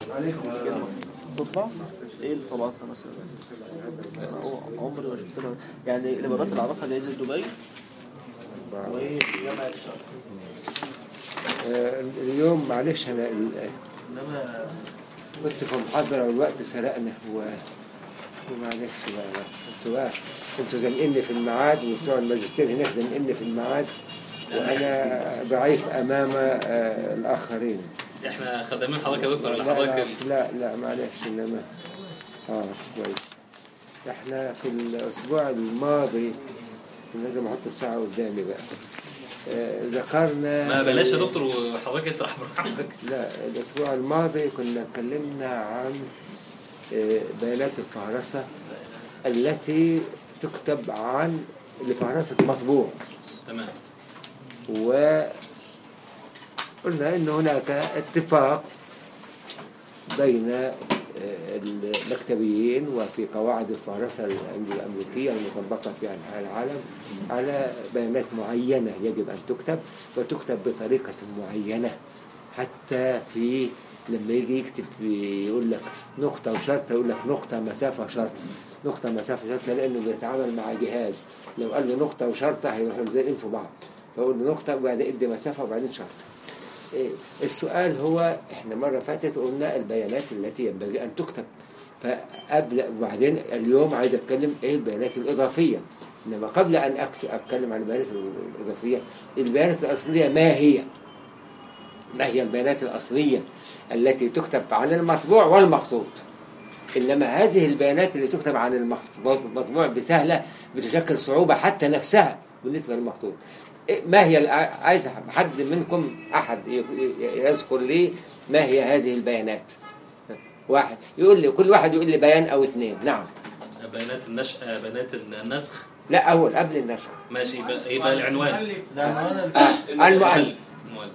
تطبع ايه اللي طبعتها مثلا هو عمري ما شفت لها يعني الامارات اللي اعرفها جايزه دبي وجامعه الشرق آه، اليوم معلش انا ال- انما كنت في محاضرة والوقت سرقنا و ومعلش بقى انتوا بقى انتوا زنقني في الميعاد وبتوع الماجستير هناك زنقني في الميعاد وانا ضعيف امام آه، الاخرين احنا خدامين حضرتك يا دكتور لا ولا حضرتك لا, ال- لا لا معلش انما اه كويس احنا في الاسبوع الماضي لازم احط الساعة قدامي بقى آه، ذكرنا ما بلاش يا دكتور وحضرتك اسرح براحتك لا الأسبوع الماضي كنا اتكلمنا عن آه، بيانات الفهرسة التي تكتب عن لفهرسة مطبوع تمام وقلنا أن هناك اتفاق بين آه، المكتبيين وفي قواعد الفهرسة الأمريكية المطبقة في أنحاء العالم على بيانات معينة يجب أن تكتب وتكتب بطريقة معينة حتى في لما يجي يكتب يقول لك نقطة وشرطة يقول لك نقطة مسافة شرط نقطة مسافة شرطة لأنه بيتعامل مع جهاز لو قال له نقطة وشرطة هيروحوا لازقين في بعض فأقول له نقطة وبعدين ادي مسافة وبعدين شرطة إيه، السؤال هو احنا مرة فاتت قلنا البيانات التي ينبغي أن تكتب فقبل وبعدين اليوم عايز أتكلم إيه البيانات الإضافية إنما قبل أن أكت- أتكلم عن البيانات الإضافية البيانات الأصلية ما هي ما هي البيانات الأصلية التي تكتب عن المطبوع والمخطوط إنما هذه البيانات اللي تكتب عن المخطوط- المطبوع بسهلة بتشكل صعوبة حتى نفسها بالنسبة للمخطوط إيه- ما هي الأ- عايز حد منكم أحد ي- ي- يذكر لي ما هي هذه البيانات واحد يقول لي كل واحد يقول لي بيان أو اثنين نعم بيانات النشأة بيانات النسخ لا أول قبل النسخ ماشي يبقى يبقى العنوان ده عنوان المؤلف المؤلف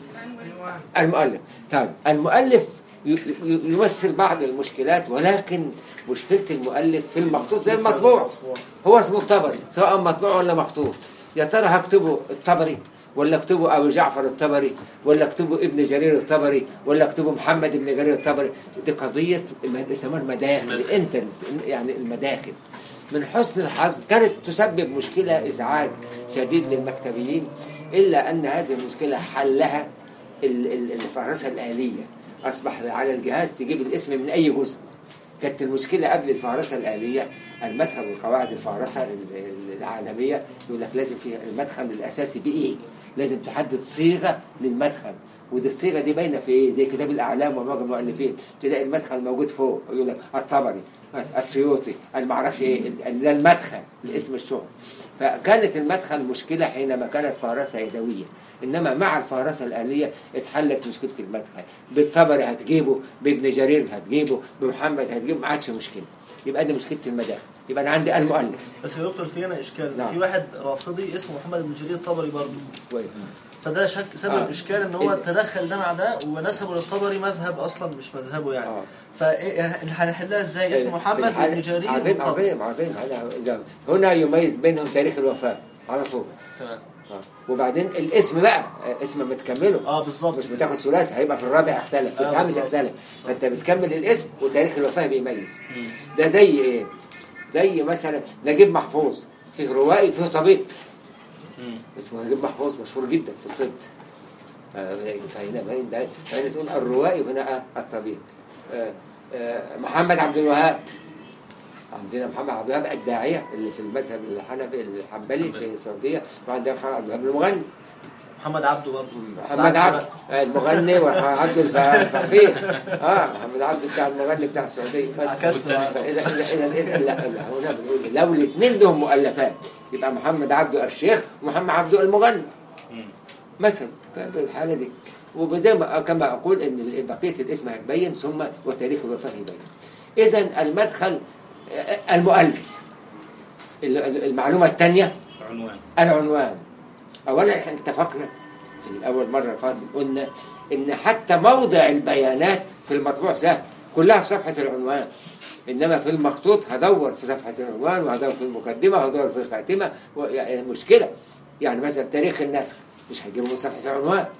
المؤلف طيب المؤلف ي- ي- يمثل بعض المشكلات ولكن مشكلة المؤلف في المخطوط زي المطبوع هو اسمه الطبري سواء مطبوع ولا مخطوط يا ترى هكتبه الطبري ولا اكتبه ابو جعفر الطبري ولا اكتبه ابن جرير الطبري ولا اكتبه محمد ابن جرير الطبري دي قضيه الم- يسموها المداخل مدخل. الانترز يعني المداخل من حسن الحظ كانت تسبب مشكله ازعاج شديد للمكتبيين الا ان هذه المشكله حلها ال- ال- الفهرسه الاليه اصبح على الجهاز تجيب الاسم من اي جزء كانت المشكلة قبل الفهرسة الآلية المدخل وقواعد الفهرسة ال- ال- العالمية يقول لك لازم في المدخل الأساسي بإيه؟ لازم تحدد صيغة للمدخل ودي الصيغة دي باينة في إيه؟ زي كتاب الأعلام ومعجم المؤلفين تلاقي المدخل موجود فوق يقول لك الطبري السيوطي المعرفش إيه ال- ده المدخل الاسم الشهر فكانت المدخل مشكلة حينما كانت فهرسة يدوية إنما مع الفهرسة الآلية اتحلت مشكلة المدخل بالطبري هتجيبه بابن جرير هتجيبه بمحمد هتجيبه ما عادش مشكلة يبقى دي مشكلة المداخل يبقى أنا عندي المؤلف بس يا دكتور في هنا اشكال نعم. في واحد رافضي اسمه محمد بن جرير الطبري برضه كويس فده شك سبب آه. اشكال ان هو إذا- تدخل ده مع ده ونسبه للطبري مذهب اصلا مش مذهبه يعني آه. فايه هنحلها ازاي اسمه محمد في الحالة- بن جرير عظيم الطبري. عظيم عظيم هنا إذا هنا يميز بينهم تاريخ الوفاة على طول تمام آه. وبعدين الاسم بقى آه، اسم بتكمله اه بالظبط مش بتاخد ثلاثي هيبقى في الرابع اختلف في آه، الخامس بالظبط. اختلف فانت بتكمل الاسم وتاريخ الوفاه بيميز ده زي ايه؟ زي مثلا نجيب محفوظ فيه روائي فيه طبيب مم. اسمه نجيب محفوظ مشهور جدا في الطب ف- فهنا باين ده- فهنا تقول الروائي وهنا الطبيب آه، آه، محمد عبد الوهاب عندنا محمد عبد الوهاب الداعية اللي في المذهب الحنفي الحنبلي في السعودية وعندنا محمد عبد الوهاب المغني محمد عبده برضه محمد العكس عبد بقى. المغني ومحمد عبد الف- الفقيه اه محمد عبد بتاع المغني بتاع السعوديه بس عكسنا. فاذا اذا اذا إذا- لا لا هنا بنقول لو الاثنين لهم مؤلفات يبقى محمد عبده الشيخ ومحمد عبده المغني مم. مثلا في الحاله دي وزي ما كما اقول ان بقيه الاسم هتبين ثم وتاريخ الوفاه يبين اذا المدخل آه، المؤلف ال- ال- المعلومه الثانيه عنوان العنوان اولا احنا اتفقنا في اول مره اللي فاتت قلنا ان حتى موضع البيانات في المطبوع سهل كلها في صفحه العنوان انما في المخطوط هدور في صفحه العنوان وهدور في المقدمه وهدور في الخاتمه و- يعني مشكله يعني مثلا تاريخ النسخ مش هجيبه من صفحه العنوان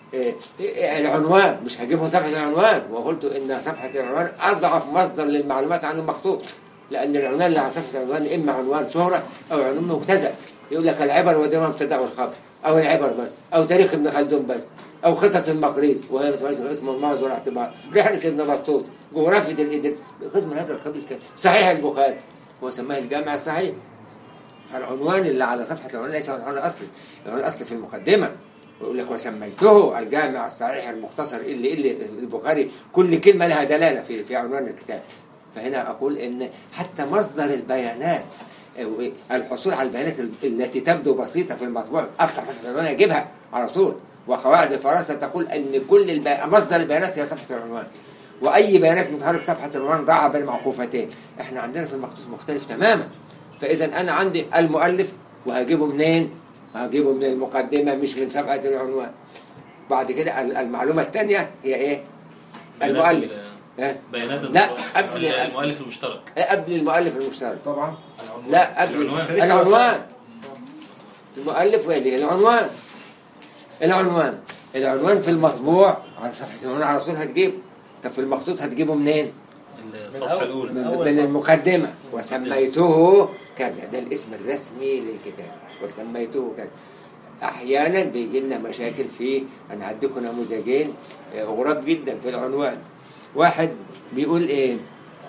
إيه، إيه، العنوان مش هجيبهم صفحة العنوان وقلت إن صفحة العنوان أضعف مصدر للمعلومات عن المخطوط لأن العنوان اللي على صفحة العنوان إما عنوان شهرة أو عنوان مبتذل يقول لك العبر ودون مبتدأ والخبر أو العبر بس أو تاريخ ابن خلدون بس أو خطط المقريز وهي اسمها اسم المعظ والاعتبار رحلة ابن بطوط جغرافية الإدريس قسم من هذا القبيل كان صحيح البخاري هو سماه الجامع الصحيح فالعنوان اللي على صفحة العنوان ليس هو العنوان الأصلي العنوان الأصلي في المقدمة ويقول لك وسميته الجامع الصحيح المختصر اللي اللي البخاري كل كلمة لها دلالة في في عنوان الكتاب فهنا أقول إن حتى مصدر البيانات أو الحصول على البيانات التي تبدو بسيطة في المطبوع أفتح صفحة العنوان أجيبها على طول وقواعد الفراسة تقول أن كل البي... مصدر البيانات هي صفحة العنوان وأي بيانات متحرك صفحة العنوان ضاع بين معقوفتين إحنا عندنا في المخطوط مختلف تماما فإذا أنا عندي المؤلف وهجيبه منين؟ هجيبه من المقدمة مش من صفحة العنوان بعد كده ال- المعلومة الثانية هي إيه؟ بيانات المؤلف ال- ها؟ بيانات لا، المؤلف- قبل- المؤلف المشترك قبل المؤلف المشترك طبعا لا قبل العنوان. العنوان المؤلف ويلي العنوان العنوان العنوان في المطبوع على صفحة العنوان على طول هتجيبه طب في المخطوط هتجيبه منين؟ الصفحة أول- الأولى من, أول من صفحة. المقدمة وسميته كذا ده الاسم الرسمي للكتاب وسميته كذا أحيانا بيجي لنا مشاكل في أنا هديكم نموذجين آه، غراب جدا في العنوان واحد بيقول إيه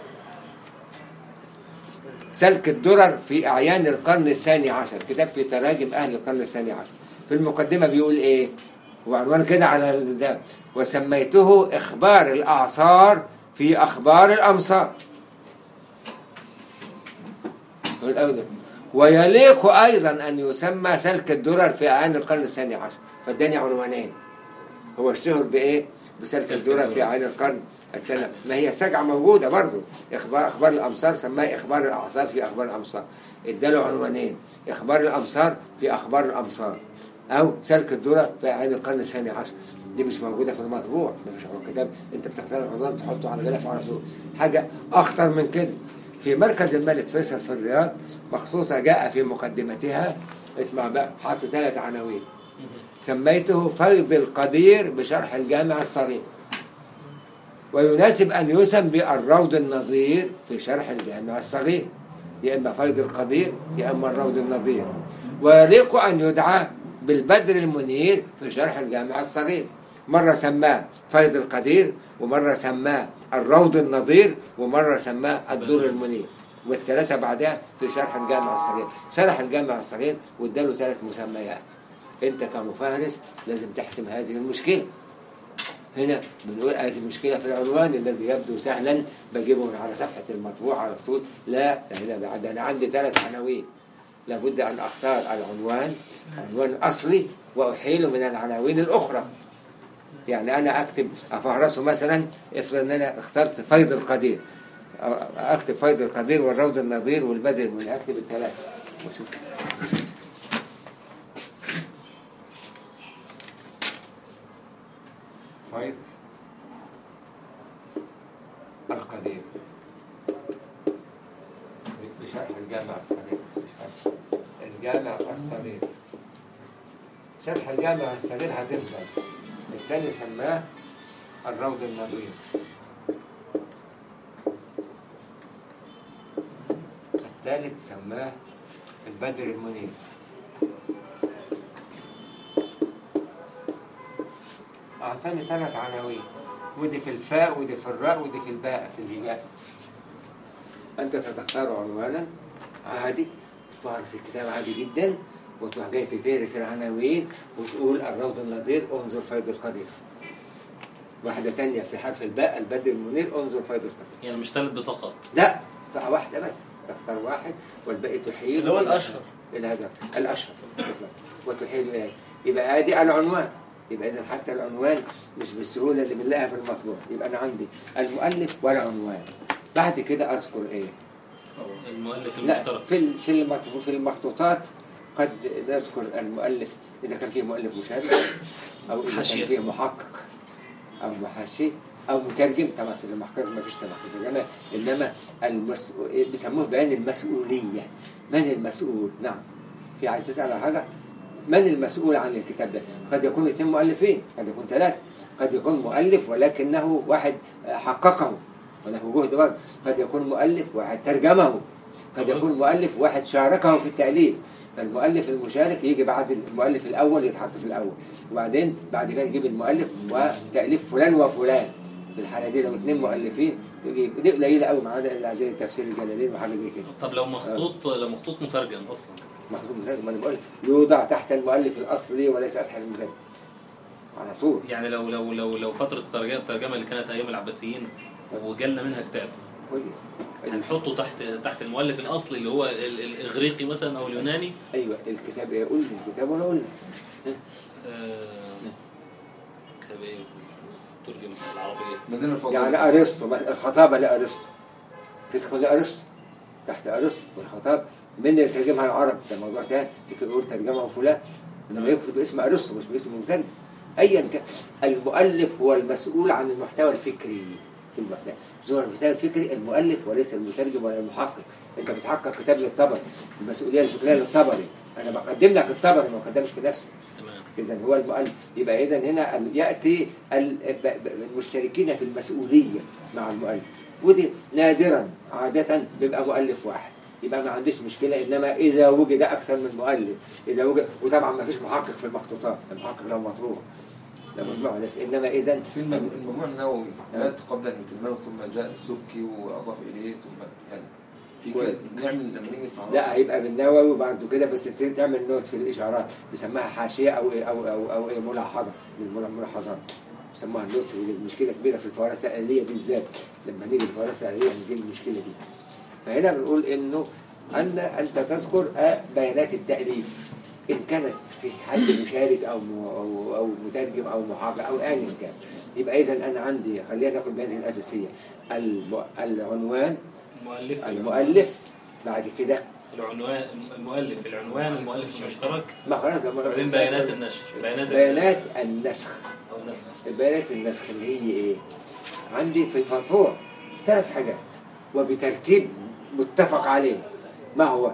سلك الدرر في أعيان القرن الثاني عشر كتاب في تراجم أهل القرن الثاني عشر في المقدمة بيقول إيه هو عنوان كده على ده وسميته إخبار الأعصار في أخبار الأمصار الأول ويليق أيضا أن يسمى سلك الدرر في أعيان القرن الثاني عشر فاداني عنوانين هو اشتهر بإيه؟ بسلك سلك الدرر الدرر. في أعيان القرن الثاني ما هي السجعة موجودة برضو إخبار أخبار الأمصار سماه إخبار الأعصار في أخبار الأمصار اداله عنوانين إخبار الأمصار في أخبار الأمصار أو سلك الدرر في أعيان القرن الثاني عشر دي مش موجودة في المطبوع ده مش هو كتاب أنت بتختار العنوان تحطه على غلاف على طول حاجة أخطر من كده في مركز الملك فيصل في الرياض مخطوطة جاء في مقدمتها اسمع بقى حط ثلاث عناوين سميته فيض القدير بشرح الجامع الصغير ويناسب أن يسم بالروض النظير في شرح الجامع الصغير يا إما فيض القدير يا إما الروض النظير ويليق أن يدعى بالبدر المنير في شرح الجامع الصغير مرة سماه فيض القدير ومرة سماه الروض النظير ومرة سماه الدور المنير والثلاثة بعدها في شرح الجامع الصغير شرح الجامع الصغير واداله ثلاث مسميات انت كمفهرس لازم تحسم هذه المشكلة هنا بنقول ادي مشكلة في العنوان الذي يبدو سهلا بجيبه من على صفحة المطبوع على طول لا لا ده ده انا عندي ثلاث عناوين لابد ان اختار العنوان عنوان اصلي واحيله من العناوين الاخرى يعني انا اكتب افهرسه مثلا افرض ان انا اخترت فيض القدير أو- اكتب فيض القدير والروض النظير والبدر المنير اكتب الثلاثه وشوف. فيض القدير بشرح الجامع الصغير بشرح الجامع الصغير شرح الجامع الصغير هتفضل الثاني سماه الروض النظير الثالث سماه البدر المنير أعطاني ثلاث عناوين ودي في الفاء ودي في الراء ودي في الباء في الهجاء أنت ستختار عنوانا عادي تفهرس الكتاب عادي جدا وتروح جاي في فهرس العناوين وتقول الروض النظير انظر فيض القدير واحدة تانية في حرف الباء البدر المنير انظر فيض القدير يعني مش ثلاث بطاقات لا بتاع واحدة بس تختار واحد والباقي تحيل اللي هو الأشهر. إلى هذا الأشهر بالظبط وتحيل إليه يبقى ادي العنوان يبقى إذا حتى العنوان مش بالسهولة اللي بنلاقيها في المطبوع يبقى أنا عندي المؤلف والعنوان بعد كده أذكر إيه المؤلف لا المشترك في ال- في المطبوع في المخطوطات قد نذكر المؤلف إذا كان فيه مؤلف مشارك أو إذا حاشية. كان فيه محقق أو محاشي أو مترجم طبعا في المحقق ما فيش سماح إنما إنما المسؤول بيسموه بيان المسؤولية من المسؤول نعم في عايز تسأل على حاجة من المسؤول عن الكتاب ده قد يكون اثنين مؤلفين قد يكون ثلاثة قد يكون مؤلف ولكنه واحد حققه وله جهد برضه قد يكون مؤلف واحد ترجمه قد يكون مؤلف واحد شاركه في التأليف فالمؤلف المشارك يجي بعد المؤلف الأول يتحط في الأول وبعدين بعد كده يجيب المؤلف وتأليف فلان وفلان في الحالة دي لو اثنين مؤلفين تجي دي قليلة قوي ما عدا إلا زي تفسير الجلالين وحاجة زي كده طب لو مخطوط لو مخطوط مترجم اصلا مخطوط مترجم ما انا بقول يوضع تحت المؤلف الأصلي وليس تحت المترجم على طول يعني لو لو لو لو فتره الترجمه الترجمه اللي كانت ايام العباسيين وجالنا منها كتاب كويس هنحطه تحت تحت المؤلف الاصلي اللي هو ال- ال- الاغريقي مثلا او اليوناني ايوه الكتاب ايه قول لي الكتاب وانا اقول لك آه، كتاب ايه ترجم العربيه مدينة الفضل يعني ارسطو مثلا الخطابه لارسطو تدخل لارسطو تحت ارسطو والخطاب من اللي ترجمها العرب ده موضوع تاني تقول ترجمه فلان لما يكتب اسم ارسطو مش باسم المترجم ايا كان المؤلف هو المسؤول عن المحتوى الفكري في المحتوى زور المحتوى الفكري المؤلف وليس المترجم ولا المحقق انت بتحقق كتاب للطبري المسؤوليه الفكريه للطبري انا بقدم لك الطبري ما بقدمش لنفسي تمام إذا هو المؤلف يبقى إذا هنا ال- يأتي ال- ب- ب- المشتركين في المسؤولية مع المؤلف ودي نادرا عادة بيبقى مؤلف واحد يبقى ما عنديش مشكلة إنما إذا وجد أكثر من مؤلف إذا وجد وطبعا ما فيش محقق في المخطوطات المحقق له مطروح ده مطبوع عليه إنما إذا في الم- المجموع النووي مات قبل أن يتمه ثم جاء السبكي وأضاف إليه ثم يعني في كويس. كده نعمل لما نيجي نفعل لا هيبقى بالنووي وبعد كده بس ت- تعمل نوت في الإشارات بيسموها حاشية أو إيه- أو أو أو إيه ملاحظة من الملا- الملاحظات بيسموها النوت ودي مشكلة كبيرة في الفوارق السائلية بالذات لما نيجي الفوارق السائلية نجي المشكلة دي فهنا بنقول إنه أن أنت تذكر آه، بيانات التأليف إن كانت في حد مشارك أو م- أو أو مترجم أو محاضر أو أيا كان يبقى إذا أنا عندي خلينا ناخد البيانات الأساسية الم- العنوان المؤلف المؤلف بعد كده العنوان المؤلف العنوان المؤلف المشترك ما خلاص لما وبعدين بيانات النشر بيانات ال- بيانات النسخ او النسخ البيانات النسخ اللي هي ايه عندي في المطبوع ثلاث حاجات وبترتيب متفق عليه ما هو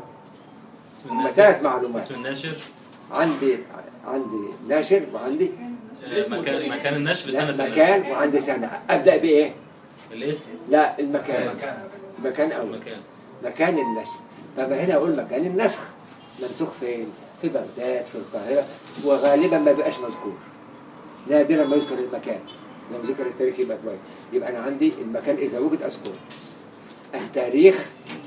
اسم هم الناشر ثلاث معلومات اسم الناشر عندي عندي ناشر وعندي آه، مكان مكان النشر لا، سنة مكان النشر وعندي سنة أبدأ بإيه؟ الاسم لا المكان مكان أول المكان مكان النشر طب هنا أقول مكان النسخ منسوخ فين؟ في بغداد في القاهرة وغالبا ما بيبقاش مذكور نادرا ما يذكر المكان لو ذكر التاريخ يبقى كويس يبقى أنا عندي المكان إذا وجد أذكره التاريخ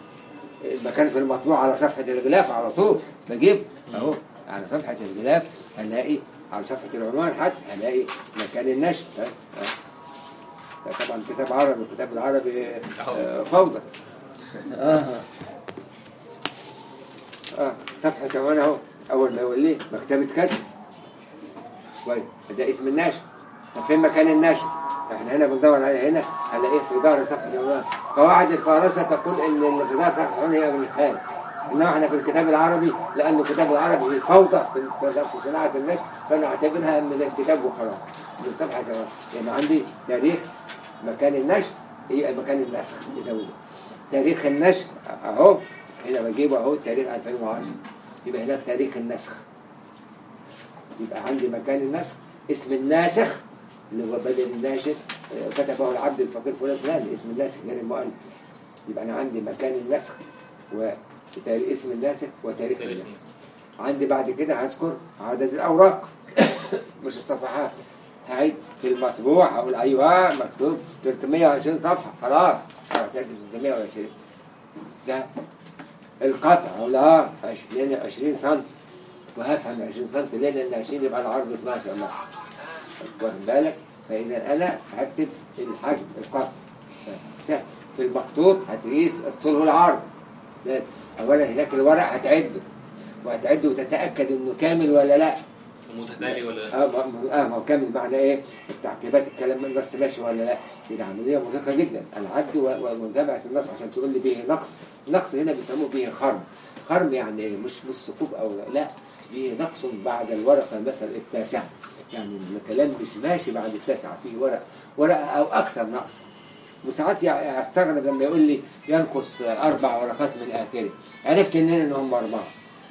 المكان في المطبوع على صفحة الغلاف على طول بجيب أهو على صفحة الغلاف هلاقي على صفحة العنوان حتى هلاقي مكان النشر ها؟ ها. ده طبعا كتاب عربي الكتاب العربي آه، فوضى آه. اه صفحة كمان اهو أول ما يقول لي مكتبة كذا كويس ده اسم الناشر طب فين مكان الناشر؟ احنا هنا بندور عليه هنا هنلاقيه في ظهر صفحة العنوان قواعد الفهرسة تقول ان اللي في ظهر صفحة العنوان هي من الخارج انما احنا في الكتاب العربي لان الكتاب العربي فوضى في في صناعة النشر فنعتبرها من الكتاب وخلاص من صفحة العنوان يعني عندي تاريخ مكان النشر هي مكان النسخ إذا وجد تاريخ النشر اهو هنا بجيبه اهو تاريخ 2010 يبقى هناك تاريخ النسخ يبقى عندي مكان النسخ اسم الناسخ اللي هو بدل الناشر آه، كتبه العبد الفقير فلان فلان اسم الناسخ غير المؤلف يبقى انا عندي مكان النسخ وتاريخ اسم الناسخ وتاريخ تاريخ النسخ عندي بعد كده هذكر عدد الاوراق مش الصفحات هعيد في المطبوع هقول ايوه مكتوب 320 صفحه خلاص آه، كاتب 320 ده القطع اقول اه 20 20 سم وهفهم 20 سم ليه لان 20 يبقى العرض 12 مثلا واخد بالك فاذا انا هكتب الحجم القطع سهل في المخطوط هتقيس الطول والعرض ده اولا هناك الورق هتعده وهتعده وتتاكد انه كامل ولا لا متتالي ولا لا اه ما اه ما هو كامل معنى ايه التعقيبات الكلام من النص ماشي ولا لا دي عمليه مرهقه جدا العد و- ومتابعه النص عشان تقول لي به نقص نقص هنا بيسموه به خرم خرم يعني ايه مش مش ثقوب او لا به نقص بعد الورقه مثلا التاسعه يعني الكلام مش ماشي بعد التاسعه في ورق ورقه او اكثر نقص وساعات يع- استغرب لما يقول لي ينقص اربع ورقات من اخره عرفت منين ان هم اربعه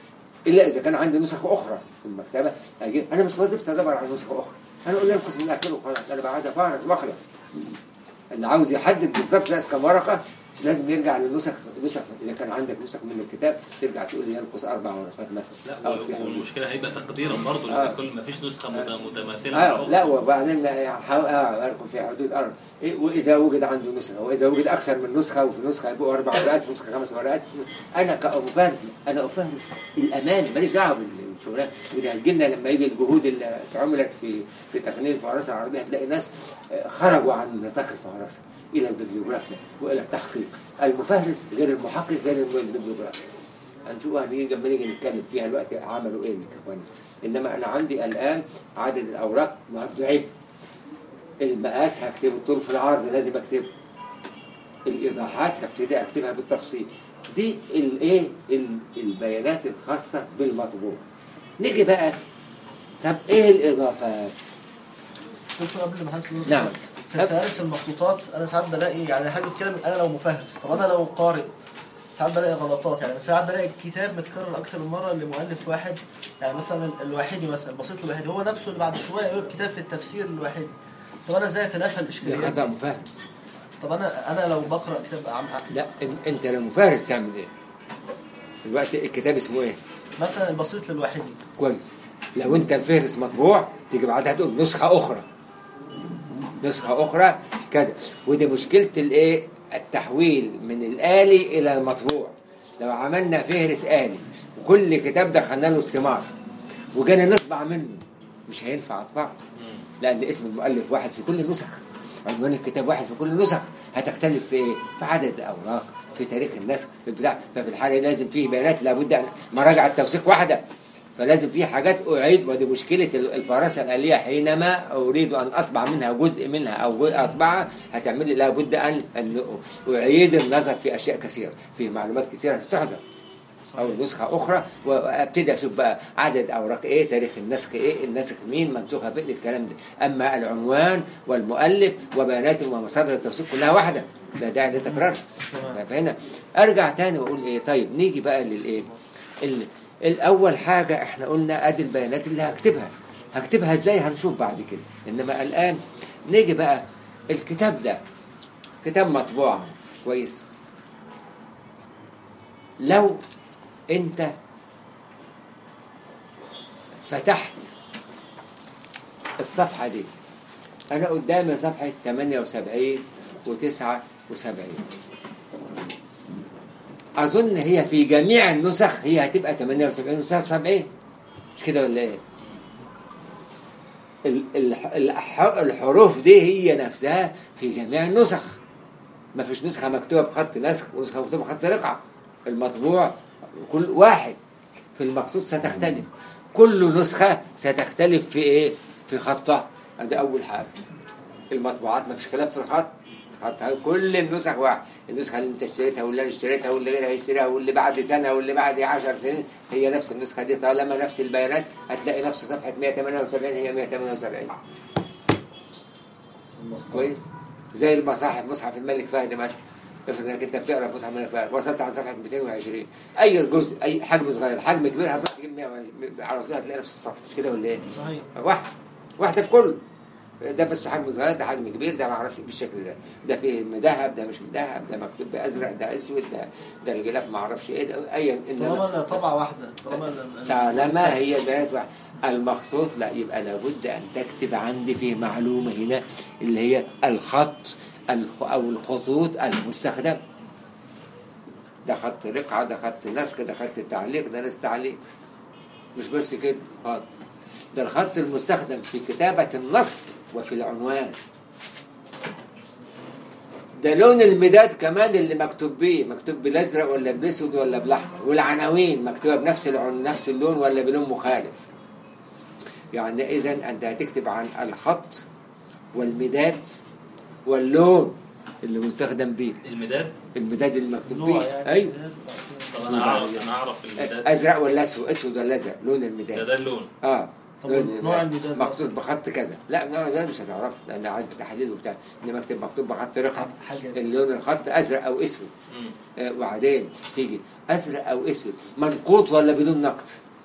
الا اذا كان عندي نسخ اخرى في المكتبه اجيب انا مش وظيفتي ادور على نسخ اخرى انا اقول انقص من اخره وخلاص انا بعد فارس واخلص اللي عاوز يحدد بالظبط ناقص كام ورقه لازم يرجع للنسخ نسخ اذا كان عندك نسخ من الكتاب ترجع تقول ينقص اربع ورقات مثلا لا أو في حدود. والمشكله هيبقى تقديرا برضه آه. لان كل ما فيش نسخه مت- متماثله اه مع لا أخرى. وبعدين لا حاول اه اركب في حدود ارض إيه واذا وجد عنده نسخه واذا وجد اكثر من نسخه وفي نسخه يبقوا اربع ورقات في نسخه خمس ورقات انا كمفارس انا افهرس الامان ماليش دعوه بالشغلانه وده هتجي لنا لما يجي الجهود اللي اتعملت في في تقنين الفهرسه العربيه هتلاقي ناس آه، خرجوا عن نساق الفهرسه الى الببليوغرافيا والى التحقيق المفهرس غير المحقق غير الببليوغراف هنشوف هنيجي لما نيجي نتكلم فيها الوقت عملوا ايه الاخوان انما انا عندي الان عدد الاوراق برضه عيب المقاس هكتبه الطول في العرض لازم اكتبه الايضاحات هبتدي اكتبها بالتفصيل دي الايه ال- البيانات الخاصه بالمطبوع نيجي بقى طب ايه الاضافات دكتور قبل ما حضرتك تقول- نعم. في فهارس المخطوطات انا ساعات بلاقي يعني حاجه بتتكلم انا لو مفهرس طب انا لو قارئ ساعات بلاقي غلطات يعني ساعات بلاقي الكتاب متكرر اكتر من مره لمؤلف واحد يعني مثلا الواحدي مثلا بسيط الواحدي هو نفسه اللي بعد شويه يقول كتاب في التفسير الواحدي طب انا ازاي اتلافى ده الاشكاليات خطا دي؟ مفهرس طب انا انا لو بقرا كتاب عم لا إن- انت لو مفهرس تعمل ايه الوقت الكتاب اسمه ايه مثلا البسيط للواحدي كويس لو انت الفهرس مطبوع تيجي بعدها تقول نسخه اخرى نسخه اخرى كذا ودي مشكله الايه التحويل من الالي الى المطبوع لو عملنا فهرس الي وكل كتاب دخلنا له استمار وجانا نطبع منه مش هينفع اطبعه لان اسم المؤلف واحد في كل النسخ عنوان الكتاب واحد في كل النسخ هتختلف في ايه؟ في عدد الاوراق في تاريخ النسخ في البتاع ففي الحاله دي لازم فيه بيانات لابد ان مراجع التوثيق واحده فلازم في حاجات اعيد ودي مشكله الفراسه الاليه حينما اريد ان اطبع منها جزء منها او جزء اطبعها هتعمل لي لابد ان ان اعيد النظر في اشياء كثيره في معلومات كثيره تحذر او نسخه اخرى وابتدي اشوف بقى عدد اوراق ايه تاريخ النسخ ايه النسخ مين منسوخها فين الكلام ده اما العنوان والمؤلف وبياناته ومصادر التوثيق كلها واحده لا داعي لتكرارها فهنا ارجع تاني واقول ايه طيب نيجي بقى للايه ال- الاول حاجه احنا قلنا ادي البيانات اللي هكتبها هكتبها ازاي هنشوف بعد كده انما الان نيجي بقى الكتاب ده كتاب مطبوع كويس لو انت فتحت الصفحة دي أنا قدامي صفحة 78 و 79 أظن هي في جميع النسخ هي هتبقى 78 و 79 مش كده ولا إيه؟ ال- الح- الح- الحروف دي هي نفسها في جميع النسخ ما فيش نسخة مكتوبة بخط نسخ ونسخة مكتوبة بخط رقعة المطبوع كل واحد في المخطوط ستختلف كل نسخة ستختلف في ايه في خطها هذا أول حاجة المطبوعات ما فيش خلاف في الخط خطها كل النسخ واحد النسخة اللي انت اشتريتها واللي انا اشتريتها واللي غيرها يشتريها واللي بعد سنة واللي بعد عشر سنين هي نفس النسخة دي طالما نفس البيانات هتلاقي نفس صفحة 178 هي 178 كويس زي المصاحف مصحف الملك فهد مثلا افرض انك انت بتقرا في مصحف الملك فهد وصلت عن صفحه 220 اي جزء اي حجم صغير حجم كبير هتروح تجيب 120 على طول هتلاقي نفس الصفحه مش كده ولا ايه؟ صحيح واحده واحده في كله ده بس حجم صغير ده حجم كبير ده ما اعرفش بالشكل ده ده فيه مذهب ده مش مذهب ده مكتوب بازرق ده اسود ده ده الغلاف ما اعرفش ايه ده ايا طالما طبعه واحده طالما ال- ال- طالما هي البيانات واحدة المخطوط لا يبقى لابد أن تكتب عندي فيه معلومة هنا اللي هي الخط الخ- أو الخطوط المستخدم ده خط رقعة ده خط نسخ ده خط تعليق ده نسخ تعليق مش بس كده خط ده الخط المستخدم في كتابة النص وفي العنوان ده لون المداد كمان اللي مكتوب بيه مكتوب بالازرق ولا بالاسود ولا بالاحمر والعناوين مكتوبه بنفس العن... نفس اللون ولا بلون مخالف يعني اذا انت هتكتب عن الخط والمداد واللون اللي مستخدم بيه المداد المداد اللي مكتوب نوع بيه يعني ايوه طب انا اعرف انا اعرف المداد ازرق ولا اسود اسود ولا ازرق لون ده المداد ده اللون اه طب لون نوع المداد مخطوط بخط كذا لا نوع ده مش هتعرفه لان عايز تحليل وبتاع انما اكتب مكتوب بخط رقم حاجه اللون الخط ازرق او اسود مم. آه، وبعدين تيجي ازرق او اسود منقوط ولا بدون نقط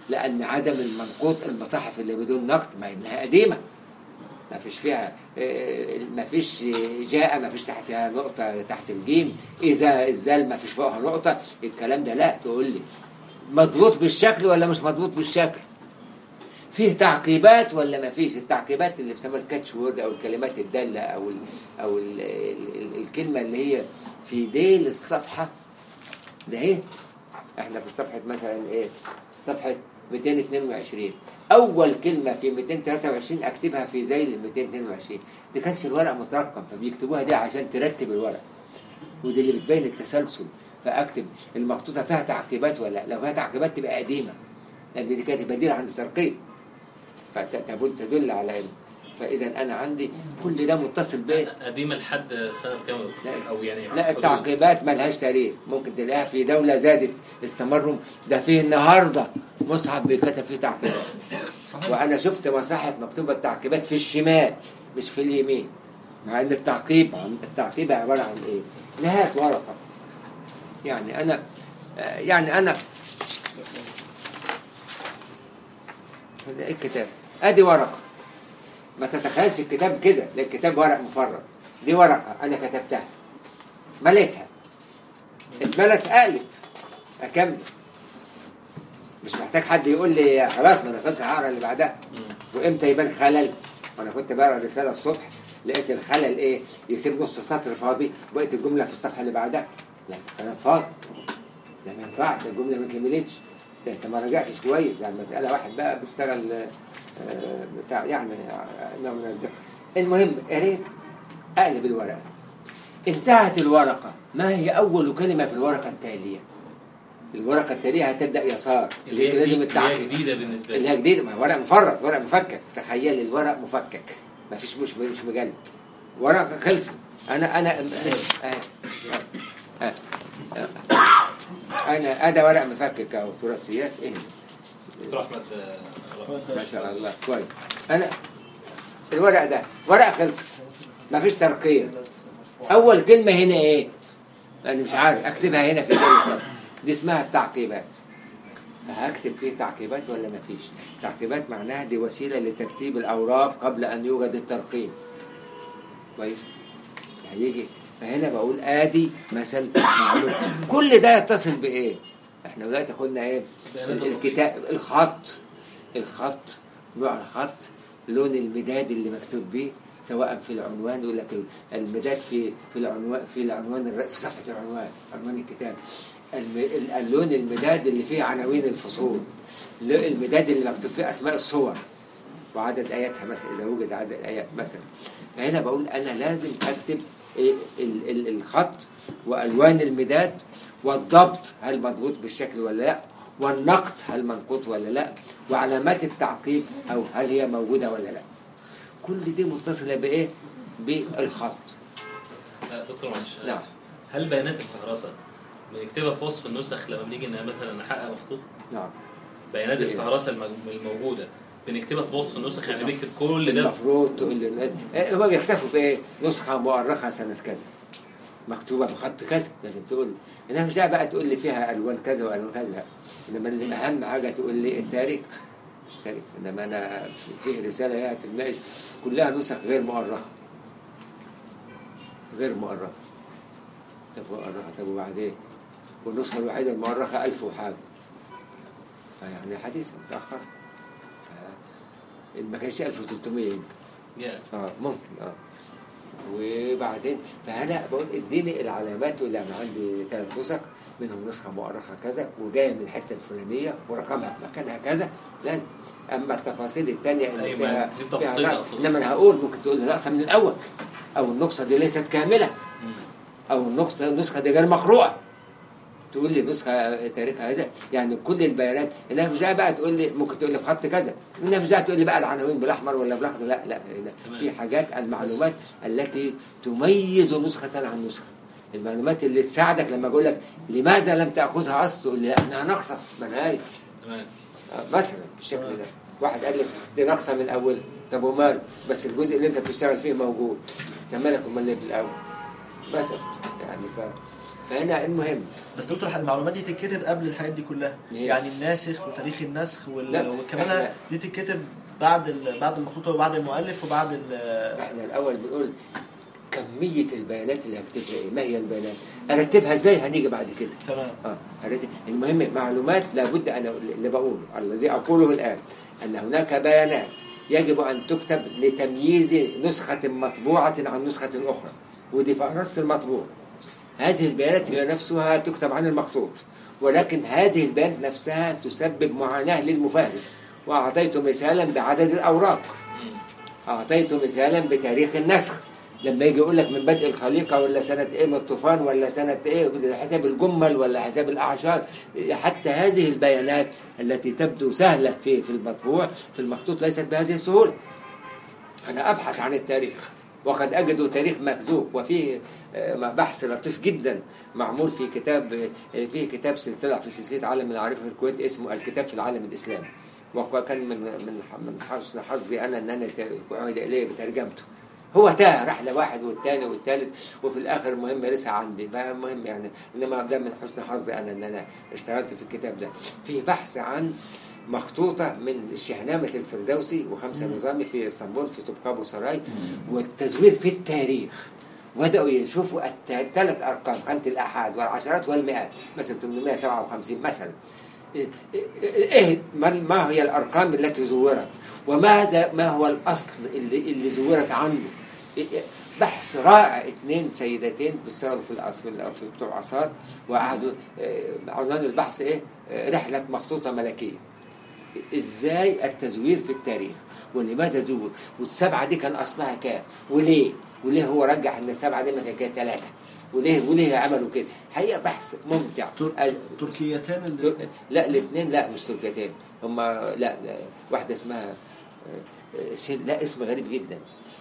لأن عدم المنقوط المصاحف اللي بدون نقد ما إنها قديمة ما فيش فيها آه، ما فيش جاء ما فيش تحتها نقطة تحت الجيم إذا الزال ما فيش فوقها نقطة الكلام ده لا تقول لي مضبوط بالشكل ولا مش مضبوط بالشكل فيه تعقيبات ولا ما فيش التعقيبات اللي بيسموها الكاتش وورد او الكلمات الداله او ال او ال ال الكلمه اللي هي في ديل الصفحه ده ايه احنا في صفحه مثلا ايه صفحه 222 اول كلمه في 223 اكتبها في ذيل 222 دي كانش الورق مترقم فبيكتبوها دي عشان ترتب الورق ودي اللي بتبين التسلسل فاكتب المخطوطه فيها تعقيبات ولا لا لو فيها تعقيبات تبقى قديمه لان دي كانت بديل عن الترقيم فتدل تدل على علم فاذا انا عندي كل ده متصل بايه قديمة لحد سنة كام يا دكتور؟ لا. أو يعني لا حدود. التعقيبات ملهاش تاريخ ممكن تلاقيها في دولة زادت استمروا ده فيه النهاردة مصحف بيكتب فيه تعقيبات صحيح وأنا شفت مصاحف مكتوبة التعقيبات في الشمال مش في اليمين مع إن التعقيب التعقيب عبارة عن إيه؟ نهاية ورقة يعني أنا آه، يعني أنا إيه الكتاب؟ أدي ورقة ما تتخيلش الكتاب كده لا الكتاب ورق مفرد دي ورقة أنا كتبتها مليتها اتملت أقلب أكمل مش محتاج حد يقول لي خلاص ما أنا خلص هقرا اللي بعدها مم. وإمتى يبان خلل وأنا كنت بقرا الرسالة الصبح لقيت الخلل إيه يسيب نص سطر فاضي بقيت الجملة في الصفحة اللي بعدها لا كلام فاضي لا ما ينفعش الجملة ما كملتش ده أنت ما راجعتش كويس ده المسألة واحد بقى بيشتغل آه، بتاع يعني آه، نوع من الدقة المهم قريت اقلب الورقه انتهت الورقه ما هي اول كلمه في الورقه التاليه الورقه التاليه هتبدا يسار اللي اللي هي لازم جديد- اللي هي التعقيب جديدة بالنسبة اللي لي هي جديد ما هي ورق مفرد ورق مفكك تخيل الورق مفكك ما فيش مش مش مجلد ورقه خلصت انا انا آه، آه، آه، آه. انا ادى ورق مفكك او تراثيات ايه دكتور أحمد آه، ما شاء الله كويس انا الورق ده ورق خلص ما فيش ترقية اول كلمة هنا ايه انا مش عارف اكتبها هنا في اول صفحة دي اسمها التعقيبات فهكتب فيه تعقيبات ولا ما فيش تعقيبات معناها دي وسيلة لترتيب الاوراق قبل ان يوجد الترقيم كويس هيجي فهنا بقول ادي مثل معلوم كل ده يتصل بايه احنا دلوقتي قلنا ايه بيانات الكتاب الخط الخط نوع الخط لون المداد اللي مكتوب بيه سواء في العنوان يقول لك المداد في في العنوان في العنوان الر- في صفحه العنوان عنوان الكتاب الم- ال- اللون المداد اللي فيه عناوين الفصول ل- المداد اللي مكتوب فيه اسماء الصور وعدد اياتها مثلا اذا وجد عدد ايات مثلا فهنا بقول انا لازم اكتب إيه ال- ال- الخط والوان المداد والضبط هل مضبوط بالشكل ولا لا والنقط هل منقوط ولا لا وعلامات التعقيب او هل هي موجوده ولا لا كل دي متصله بايه بالخط آه، دكتور معلش أنا نعم. آسف. هل بيانات الفهرسة بنكتبها في وصف النسخ لما بنيجي إن مثلا نحقق مخطوط نعم بيانات إيه. الفهرسة المج- الموجودة بنكتبها في وصف النسخ يعني بنكتب كل ده المفروض تقول للناس إيه، هو بيكتفوا بايه نسخه مؤرخه سنه كذا مكتوبه بخط كذا لازم تقول انها مش داعي بقى تقول لي فيها الوان كذا والوان كذا لا انما لازم اهم حاجه تقول لي التاريخ التاريخ انما انا في رساله هي هتتناقش كلها نسخ غير مؤرخه غير مؤرخه طب مؤرخه طب وبعدين والنسخه الوحيده المؤرخه ألف وحاجه فيعني حديثه متاخر ف ما كانش 1300 يمكن يا. اه ممكن اه وبعدين فانا بقول اديني العلامات اللي انا عندي ثلاث نسخ منهم نسخه مؤرخه كذا وجايه من الحته الفلانيه ورقمها في مكانها كذا لازم اما التفاصيل الثانيه اللي أيوة، فيها دي التفاصيل فيها نقص. أقصد. انما انا هقول ممكن تقول لي ناقصه من الاول او النسخه دي ليست كامله مم. او النسخه النسخه دي غير مقروءه تقول لي نسخه تاريخها هذا يعني كل البيانات انها مش جايه بقى تقول لي ممكن تقول لي بخط كذا انها مش جايه تقول لي بقى العناوين بالاحمر ولا بالاخضر لا لا هنا تمام. في حاجات المعلومات التي تميز نسخه عن نسخه المعلومات اللي تساعدك لما اقول لك لماذا لم تاخذها اصل تقول لي لا انها ناقصه ما انا عارف تمام آه، مثلا بالشكل ده واحد قال لي دي ناقصه من اول طب وماله بس الجزء اللي انت بتشتغل فيه موجود انت مالك امال ليه في الاول مثلا يعني ف فهنا المهم بس دكتور المعلومات دي تتكتب قبل الحاجات دي كلها ليه؟ يعني الناسخ وتاريخ النسخ وال... لا، وكمان إحنا- دي تتكتب بعد ال... بعد المخطوطه وبعد المؤلف وبعد ال... احنا الاول بنقول كميه البيانات اللي هكتبها ايه ما هي البيانات ارتبها ازاي هنيجي بعد كده تمام اه أرتب. المهم معلومات لابد انا اللي بقوله الذي اقوله الان ان هناك بيانات يجب ان تكتب لتمييز نسخه مطبوعه عن نسخه اخرى ودي فهرس المطبوع هذه البيانات هي نفسها تكتب عن المخطوط ولكن هذه البيانات نفسها تسبب معاناه للمفهرس واعطيت مثالا بعدد الاوراق أعطيت مثالا بتاريخ النسخ لما يجي يقول لك من بدء الخليقة ولا سنة إيه من الطوفان ولا سنة إيه حسب الجمل ولا حسب الأعشار حتى هذه البيانات التي تبدو سهلة في في المطبوع في المخطوط ليست بهذه السهولة أنا أبحث عن التاريخ وقد أجد تاريخ مكذوب وفيه آه، بحث لطيف جدا معمول في كتاب آه، فيه كتاب سلسلة في سلسلة عالم العارف في الكويت اسمه الكتاب في العالم الإسلامي وكان من من من حسن حظي أنا أن أنا عهد إلي بترجمته هو تاه رحلة واحد والثاني والثالث وفي الآخر المهم لسه عندي فالمهم يعني إنما ده من حسن حظي أنا أن أنا اشتغلت في الكتاب ده فيه بحث عن مخطوطة من شهنامة الفردوسي وخمسة نظامي في اسطنبول في طبقابو سراي والتزوير في التاريخ بدأوا يشوفوا الثلاث أرقام أنت الأحاد والعشرات والمئات مثلا 857 مثلا إيه إيه ما ما هي الأرقام التي زورت وماذا ما هو الأصل اللي اللي زورت عنه إيه إيه بحث رائع اثنين سيدتين بيشتغلوا في الأصل في ال- في بتوع آثار وقعدوا إيه، عنوان البحث إيه إيه، رحلة مخطوطة ملكية ازاي التزوير في التاريخ ولماذا زور والسبعه دي كان اصلها كام وليه وليه هو رجح ان السبعه دي مثلا كانت ثلاثه وليه وليه عملوا كده حقيقه بحث ممتع تر... أ- تركيتان اللي... تر- لا الاثنين لا مش تركيتين هم لا, لا واحده اسمها آه، آه، سين- لا اسم غريب جدا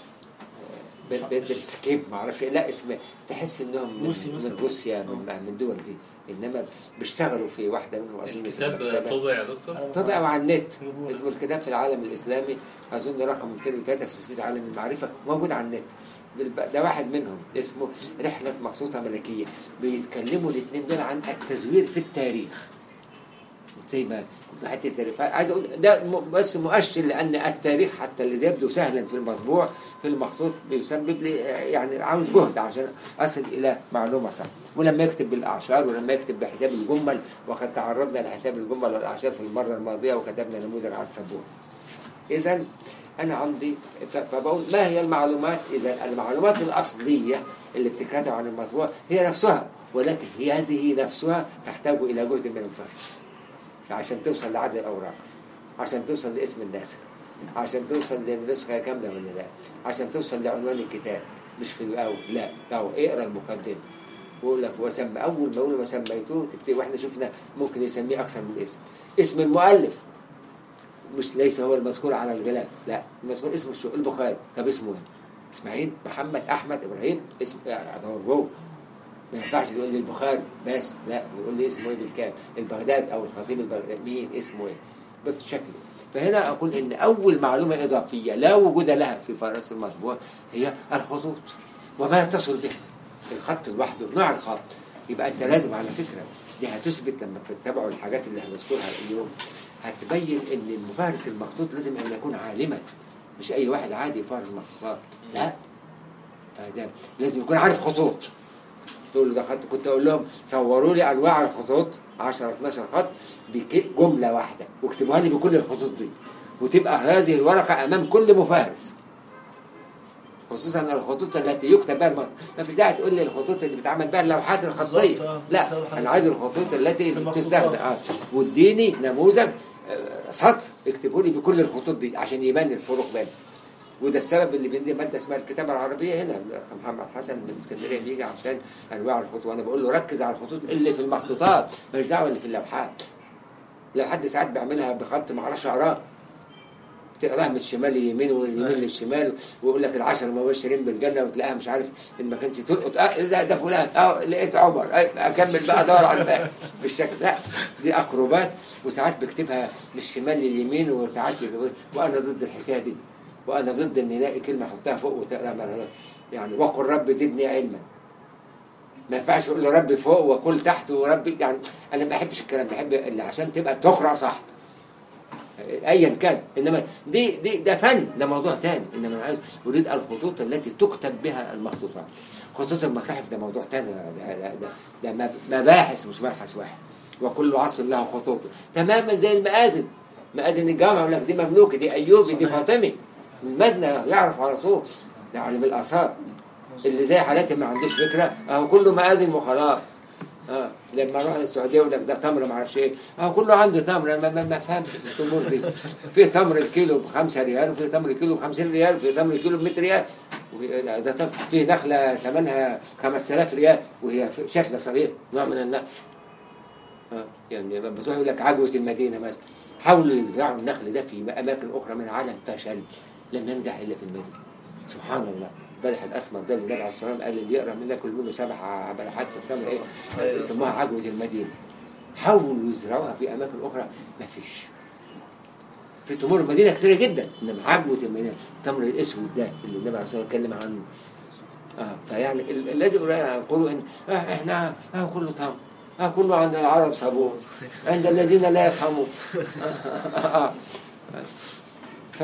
بالسكيب ما اعرفش إيه. لا اسم تحس انهم من, روسي مثلاً. من روسيا من, من الدول دي انما بيشتغلوا في واحده منهم اظن في الكتاب المكتبة. طبع يا دكتور طبع على النت يجيبوه. اسمه الكتاب في العالم الاسلامي اظن رقم 203 في سلسله عالم المعرفه موجود على النت بالب- ده واحد منهم اسمه رحله مخطوطه ملكيه بيتكلموا الاثنين دول عن التزوير في التاريخ زي ما حتى التاريخ عايز اقول ده م- بس مؤشر لان التاريخ حتى اللي يبدو سهلا في المطبوع في المخطوط بيسبب لي يعني عاوز جهد عشان اصل الى معلومه صح ولما يكتب بالاعشار ولما يكتب بحساب الجمل وقد تعرضنا لحساب الجمل والاعشار في المره الماضيه وكتبنا نموذج على السبوره اذا انا عندي ف- فبقول ما هي المعلومات اذا المعلومات الاصليه اللي بتتكتب عن المطبوع هي نفسها ولكن هي هذه نفسها تحتاج الى جهد من الفرس عشان توصل لعدد الأوراق عشان توصل لاسم الناسخ عشان توصل للنسخة كاملة ولا لا عشان توصل لعنوان الكتاب مش في الأول لا أو اقرا المقدمة ويقول لك وسمى أول ما يقول وسميته تبتدي واحنا شفنا ممكن يسميه أكثر من اسم اسم المؤلف مش ليس هو المذكور على الغلاف لا المذكور اسمه شو البخاري طب اسمه ايه؟ اسماعيل محمد احمد ابراهيم اسم يعني هو جوه ما ينفعش تقول لي البخاري بس لا يقول لي اسمه ايه بالكامل البغداد او الخطيب البغدادي مين اسمه ايه بس شكله فهنا اقول ان اول معلومه اضافيه لا وجود لها في فارس المطبوع هي الخطوط وما يتصل به الخط لوحده نوع الخط يبقى انت لازم على فكره دي هتثبت لما تتبعوا الحاجات اللي هنذكرها اليوم هتبين ان المفهرس المخطوط لازم ان يكون عالما مش اي واحد عادي يفهرس مخطوطات لا فده لازم يكون عارف خطوط تقول له ده خط كنت اقول لهم صوروا لي انواع الخطوط 10 12 خط بجمله واحده واكتبوها لي بكل الخطوط دي وتبقى هذه الورقه امام كل مفهرس خصوصا الخطوط التي يكتب بها المخطوط ما في داعي تقول لي الخطوط اللي بتعمل بها اللوحات بالظبط، الخطيه آه. لا بتساوي حاجة. انا عايز الخطوط التي في المخطوطات. تستخدم آه. واديني نموذج آه، سطر اكتبوا لي بكل الخطوط دي عشان يبان الفروق بينهم وده السبب اللي بندي ماده اسمها الكتابه العربيه هنا الأخ محمد حسن من اسكندريه بيجي عشان انواع الخطوط وانا بقول له ركز على الخطوط اللي في المخطوطات ماليش دعوه اللي في اللوحات لو حد ساعات بيعملها بخط ما اعرفش اقراه تقراها من الشمال لليمين واليمين أيوة. للشمال ويقول لك العشر مبشرين بالجنه وتلاقيها مش عارف ان ما كانش تلقط اه ده, ده فلان اه لقيت عمر أي اكمل بقى ادور على الباقي بالشكل لا دي اقربات وساعات بكتبها من الشمال لليمين وساعات يقول- وانا ضد الحكايه دي وانا ضد ان نلاقي كلمه احطها فوق وتقرا مثلا يعني وقل رب زدني علما ما ينفعش يقول له ربي فوق وكل تحت وربي يعني انا ما بحبش الكلام بحب اللي عشان تبقى تقرا صح ايا كان انما دي دي ده فن ده موضوع تاني انما انا عايز اريد الخطوط التي تكتب بها المخطوطات خطوط المصاحف ده موضوع تاني ده, ده, ده, ده مب- مباحث مش مبحث واحد وكل عصر له خطوطه تماما زي المآذن مآذن الجامع يقول لك دي مملوكي دي ايوبي دي فاطمي المبنى يعرف على طول ده علم الاثار اللي زي حالاتي ما عندوش فكره اهو كله مآذن وخلاص اه لما اروح السعوديه يقول لك ده تمر ما اعرفش ايه اهو كله عنده تمر أنا ما, ما, ما فهمش في الامور دي في تمر الكيلو ب 5 ريال وفي تمر الكيلو ب 50 ريال وفي تمر الكيلو ب 100 ريال وفي- لا، ده تمر في نخله ثمنها 5000 ريال وهي في- شكلها صغير نوع من النخل اه يعني لما بتروح يقول لك عجوه المدينه مثلا حاولوا يزرعوا النخل ده في اماكن اخرى من العالم فشل لم ينجح الا في المدينه سبحان الله البلح الاسمر ده اللي النبي عليه الصلاه والسلام قال اللي يقرا منه كل منه سبع بلحات في التمر ايه يسموها عجوه المدينه حاولوا يزرعوها في اماكن اخرى ما فيش في تمور المدينه كتيره جدا انما عجوه المدينه التمر الاسود ده اللي النبي عليه الصلاه والسلام اتكلم عنه اه فيعني ال- الذي يقولوا ان آه احنا اه كله تمر اه كله عند العرب صابون عند الذين لا يفهمون آه آه آه. ف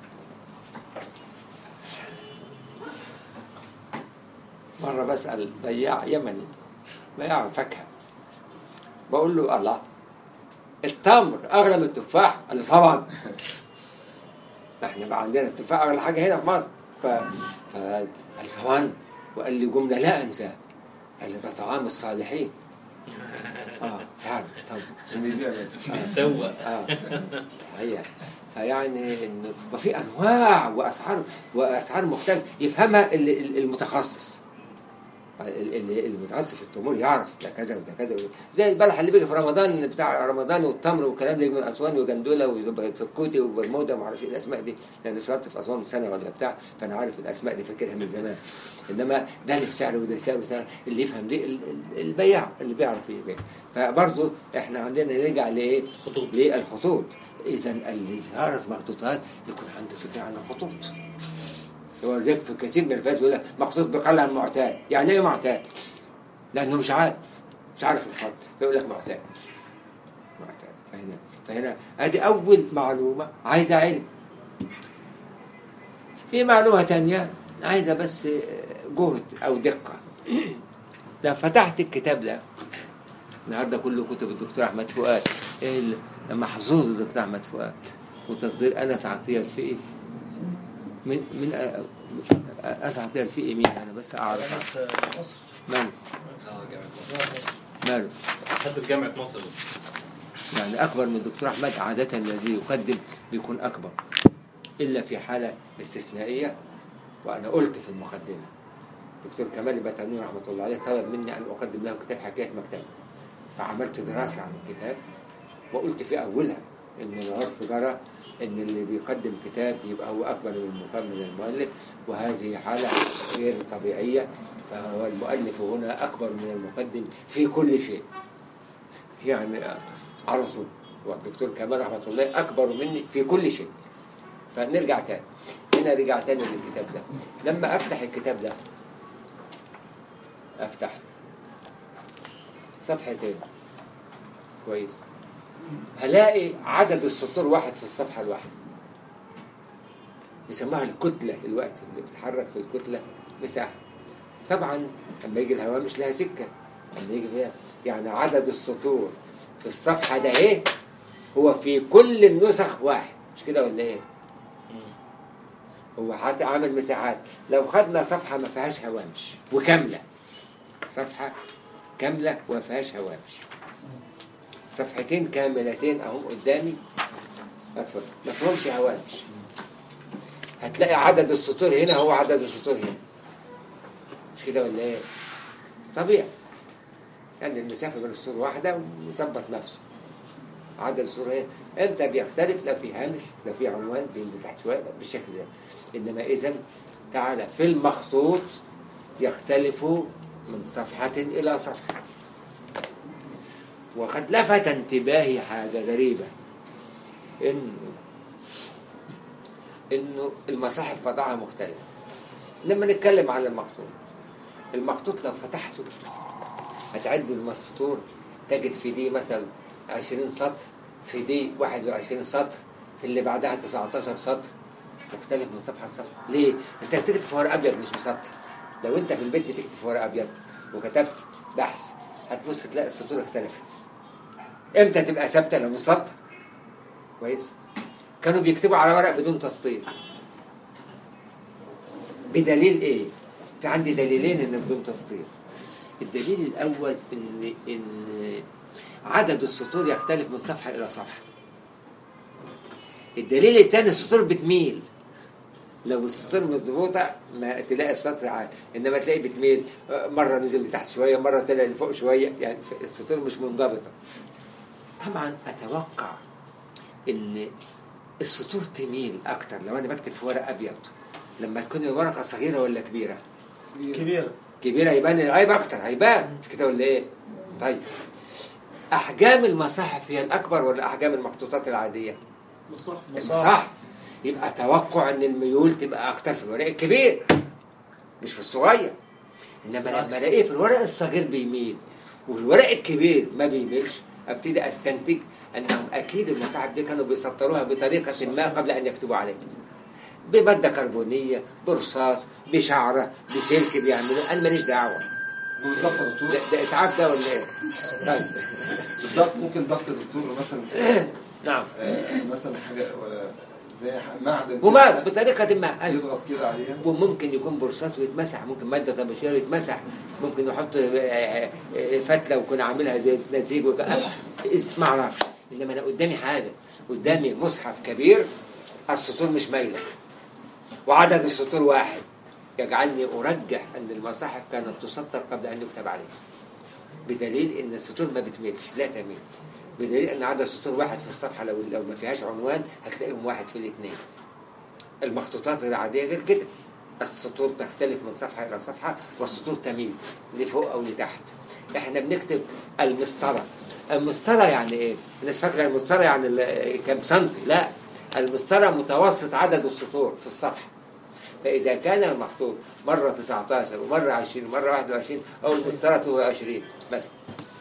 مرة بسأل بياع يمني بياع فاكهة بقول له الله التمر أغلى من التفاح قال لي طبعا احنا بقى عندنا التفاح أغلى حاجة هنا في مصر ف... فقال قال لي طبعا وقال لي جملة لا أنساها قال لي ده طعام الصالحين اه فعلا طبعا عشان يبيع بس بيسوق اه هي فيعني انه وفي انواع واسعار واسعار مختلفه يفهمها ال- ال- المتخصص ال- ال- المتخصص في التمور يعرف ده كذا وده كذا وده. زي البلح اللي بيجي في رمضان بتاع رمضان والتمر والكلام ده يجي من اسوان وجندوله وسكوتي وبرمودا وما اعرفش ايه الاسماء دي لان اشتغلت في اسوان سنه ولا بتاع فانا عارف الاسماء دي فاكرها من زمان انما ده اللي سعر وده سعر وسعر اللي يفهم دي ال- ال- البياع اللي بيعرف يبيع فبرضه احنا عندنا نرجع لايه؟ خطوط للخطوط اذا اللي يعرف مخطوطات يكون عنده فكره عن الخطوط هو زيك في كثير من الفاز يقول لك مخطوط بقلم معتاد يعني ايه معتاد لانه مش عارف مش عارف الخط فيقول لك معتاد معتاد فهنا فهنا ادي اول معلومه عايزه علم في معلومه تانية عايزه بس جهد او دقه لو فتحت الكتاب ده النهارده كله كتب الدكتور احمد فؤاد ايه ال- محظوظ الدكتور احمد فؤاد وتصدير انس عطيه الفقي من من أ- انس عطيه الفقي مين انا بس اعرف جامعة مصر ماله اه جامعة مصر ماله حد في جامعة مصر يعني اكبر من الدكتور احمد عاده الذي يقدم بيكون اكبر الا في حاله استثنائيه وانا قلت في المقدمه دكتور كمال البتامين رحمه الله عليه طلب مني ان اقدم له كتاب حكايه مكتبه فعملت دراسه عن الكتاب وقلت في اولها ان العرف جرى ان اللي بيقدم كتاب يبقى هو اكبر من المقام من المؤلف وهذه حاله غير طبيعيه فهو المؤلف هنا اكبر من المقدم في كل شيء يعني على طول والدكتور كمال رحمه الله اكبر مني في كل شيء فنرجع تاني هنا رجع تاني للكتاب ده لما افتح الكتاب ده افتح صفحتين كويس هلاقي عدد السطور واحد في الصفحة الواحدة بيسموها الكتلة الوقت اللي بتتحرك في الكتلة مساحة طبعا لما يجي الهوامش لها سكة لما يجي فيها يعني عدد السطور في الصفحة ده ايه هو في كل النسخ واحد مش كده ولا ايه هو حتى عامل مساحات لو خدنا صفحة ما فيهاش هوامش وكاملة صفحة كاملة وما فيهاش هوامش صفحتين كاملتين اهم قدامي اتفضل ما فيهمش هوامش هتلاقي عدد السطور هنا هو عدد السطور هنا مش كده ولا ايه طبيعي يعني المسافة بين السطور واحدة ويظبط نفسه عدد السطور هنا امتى بيختلف لا في هامش لا في عنوان بينزل تحت شوية بالشكل ده انما اذا تعالى في المخطوط يختلف من صفحة إلى صفحة وقد لفت انتباهي حاجة غريبة إنه إنه المصاحف وضعها مختلف لما نتكلم على المخطوط المخطوط لو فتحته هتعد السطور تجد في دي مثلا 20 سطر في دي 21 سطر في اللي بعدها 19 سطر مختلف من صفحه لصفحه ليه؟ انت بتكتب في ورق ابيض مش مسطر لو انت في البيت بتكتب في ورق ابيض وكتبت بحث هتبص تلاقي السطور اختلفت امتى تبقى ثابته لو مسطر كويس كانوا بيكتبوا على ورق بدون تسطير بدليل ايه في عندي دليلين ان بدون تسطير الدليل الاول ان ان عدد السطور يختلف من صفحه الى صفحه الدليل الثاني السطور بتميل لو السطور مظبوطه ما تلاقي السطر عالي انما تلاقي بتميل مره نزل لتحت شويه مره طلع لفوق شويه يعني السطور مش منضبطه طبعا اتوقع ان السطور تميل اكتر لو انا بكتب في ورق ابيض لما تكون الورقه صغيره ولا كبيره كبيرة كبيره يبان العيب اكتر هيبان مش كده ولا ايه طيب احجام المصاحف هي الاكبر ولا احجام المخطوطات العاديه صح صح يبقى توقع ان الميول تبقى اكتر في الورق الكبير مش في الصغير انما لما الاقيه في الورق الصغير بيميل والورق الكبير ما بيميلش ابتدي استنتج انهم اكيد المصاحف دي كانوا بيسطروها بطريقه ما قبل ان يكتبوا عليها بماده كربونيه برصاص بشعره بسلك بيعملوا انا ماليش دعوه بالضبط يا دكتور ده, ده اسعاف ده ولا ايه؟ طيب بالضبط ممكن ضغط الدكتور مثلا نعم آه، مثلا حاجه آه، زي معدن وما بطريقه ما أيوة. يضغط كده عليها وممكن يكون برصاص ويتمسح ممكن ماده طباشير يتمسح ممكن يحط آه، آه، آه، فتله ويكون عاملها زي نسيج وك- آه، ما اعرفش انما انا قدامي حاجه قدامي مصحف كبير السطور مش مايله وعدد السطور واحد يجعلني ارجح ان المصاحف كانت تسطر قبل ان يكتب عليها بدليل ان السطور ما بتميلش لا تميل بدليل ان عدد السطور واحد في الصفحه لو لو ما فيهاش عنوان هتلاقيهم واحد في الاثنين المخطوطات العاديه غير كده السطور تختلف من صفحه الى صفحه والسطور تميل لفوق او لتحت احنا بنكتب المسطره المسطره يعني ايه الناس فاكره المسطره يعني ال- كام سنتي لا المسطره متوسط عدد السطور في الصفحه فإذا كان المخطوط مرة 19 ومرة 20 ومرة 21 أو المسطرة 20 مثلا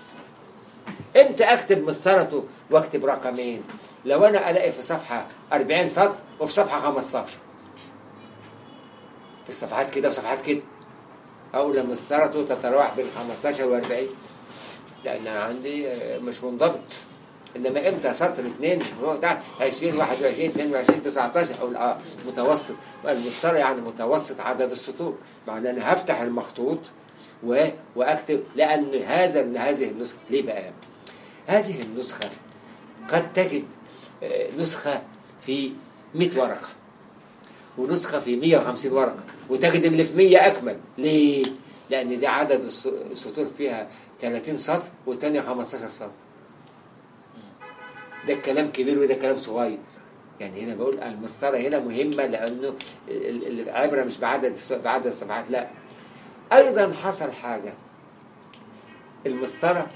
امتى اكتب مسطرته واكتب رقمين لو انا الاقي في صفحه 40 سطر وفي صفحه 15 في صفحات كده وصفحات كده او لما مسطرته تتراوح بين 15 و 40 لان انا عندي آه، مش منضبط انما امتى سطر اثنين فوق تحت 20 21 22 19 او اه متوسط المسطره يعني متوسط عدد السطور معناه انا هفتح المخطوط و... واكتب لان هذا هذه النسخه ليه بقى؟ هذه النسخه قد تجد آه، نسخه في 100 ورقه ونسخه في 150 ورقه وتجد اللي في 100 اكمل ليه؟ لان دي عدد الس- السطور فيها 30 سطر والثانيه 15 سطر ده الكلام كبير وده كلام صغير يعني هنا بقول المسطرة هنا مهمة لأنه ال- ال- العبرة مش بعدد الس- بعدد الصفحات لا أيضا حصل حاجة المسطرة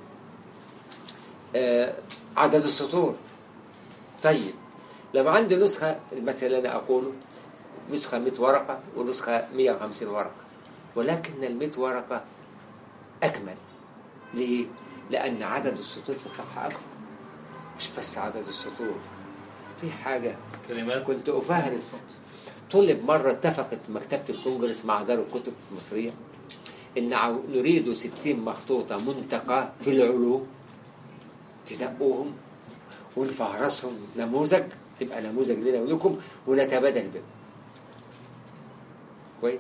آه، عدد السطور طيب لما عندي نسخة المثل اللي أنا أقوله نسخة 100 ورقة ونسخة 150 ورقة ولكن ال 100 ورقة أكمل ليه؟ لأن عدد السطور في الصفحة أكبر مش بس عدد السطور في حاجة كلمات كنت أفهرس طلب مرة اتفقت مكتبة الكونجرس مع دار الكتب المصرية إن عاو- نريد ستين مخطوطة منتقى في العلوم تنقوهم ونفهرسهم نموذج تبقى نموذج لنا ولكم ونتبادل بهم كويس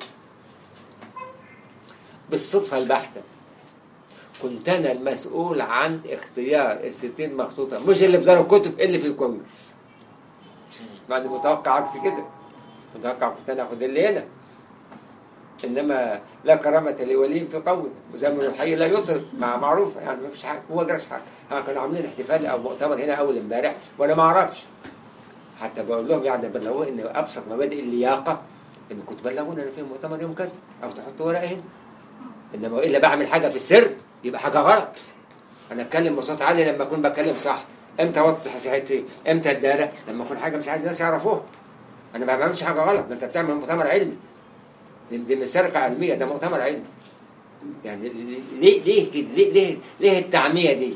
بالصدفة البحتة كنت أنا المسؤول عن اختيار الستين مخطوطة مش اللي في دار الكتب اللي في الكونجرس مع اني متوقع عكس كده متوقع كنت انا اخد اللي هنا انما لا كرامة لولي في قوم وزمن الحي لا يطرد مع معروفة يعني ما فيش حاجة هو جراش حاجة يعني كانوا عاملين احتفال او مؤتمر هنا اول امبارح وانا ما اعرفش حتى بقول لهم يعني بلغوه ان ابسط مبادئ اللياقة ان كنت بلغونا انا في مؤتمر يوم كذا او تحطوا ورقة هنا انما الا بعمل حاجة في السر يبقى حاجة غلط انا اتكلم بصوت عالي لما اكون بتكلم صح امتى اوضح صحتي امتى الداله لما اكون حاجه مش عايز الناس يعرفوها انا ما بعملش حاجه غلط ده انت بتعمل مؤتمر علمي دي, دي مش سرقه علميه ده مؤتمر علمي يعني ليه ليه كده؟ ليه ليه, ليه التعميه دي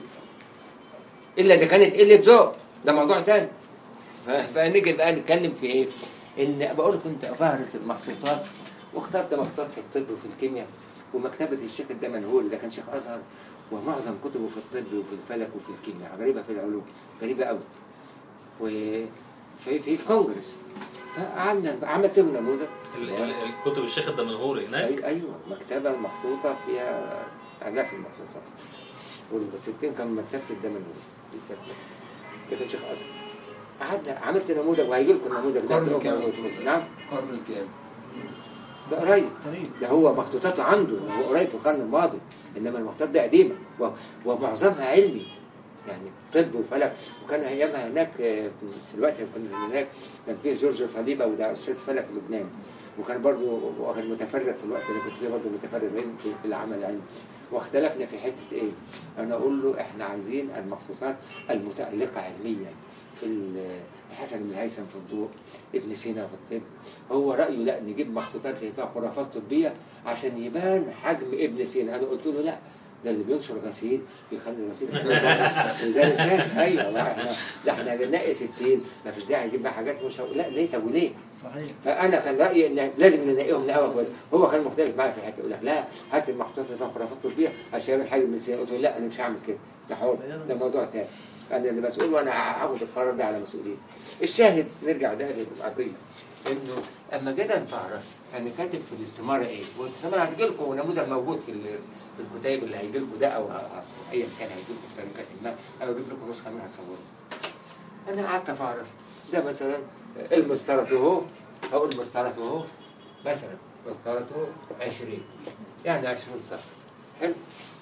الا اذا كانت قله ذوق ده موضوع تاني ف- فنيجي بقى نتكلم في ايه ان بقول كنت افهرس المخطوطات واخترت مخطوطات في الطب وفي الكيمياء ومكتبه الشيخ الدمنهول ده كان شيخ ازهر ومعظم كتبه في الطب وفي الفلك وفي الكيمياء غريبه في العلوم غريبه قوي وفي في الكونجرس فقعدنا عملت له نموذج ال- ال- الكتب الشيخ الدمنهوري هناك أي ايوه مكتبه محطوطه فيها الاف المخطوطات والستين كان مكتبه الدمنهور لسه فيها. ده كان شيخ ازهر قعدنا عملت نموذج وهيجي لكم النموذج ده قرن كله كام؟ موجود. نعم القرن الكام؟ ده قريب قريب ده هو مخطوطاته عنده هو قريب في القرن الماضي انما المخطوطات دي قديمه و- ومعظمها علمي يعني طب وفلك وكان ايامها هناك آه، في الوقت اللي كنا هناك كان في جورج صليبه وده استاذ فلك لبنان وكان برضه واخد متفرد في الوقت اللي كنت فيه برضه متفرد من- في, في العمل العلمي واختلفنا في حته ايه؟ انا اقول له احنا عايزين المخطوطات المتالقه علميا في ال- حسن بن هيثم في الضوء ابن سينا في الطب هو رايه لا نجيب مخطوطات اللي فيها خرافات طبيه عشان يبان حجم ابن سينا انا قلت له لا ده اللي بينشر غسيل بيخلي الغسيل وده الثاني ايوه ما احنا ده احنا بننقي 60 ما فيش داعي نجيب بقى حاجات مش لا ليه طب وليه؟ صحيح فانا كان رايي ان لازم ننقيهم نقاوه كويس هو كان مختلف معايا في الحته يقول لك لا هات المخطوطات اللي فيها خرافات طبيه عشان يعمل حاجه من سينا قلت له لا انا مش هعمل كده ده حر ده موضوع تاني انا اللي مسؤول وانا هاخد القرار ده على مسؤوليتي الشاهد نرجع ده للعطيه انه اما جينا نفهرس انا كاتب في الاستماره ايه؟ والاستماره هتجي لكم نموذج موجود في ال- في الكتيب اللي هيجي لكم ده او أو ايا كان هيجي لكم في طريقه ما او اجيب لكم نسخه منها تصوروا انا قعدت افهرس ده مثلا المسطره اهو اقول مسطره اهو مثلا مسطره اهو 20 يعني 20 سطر حلو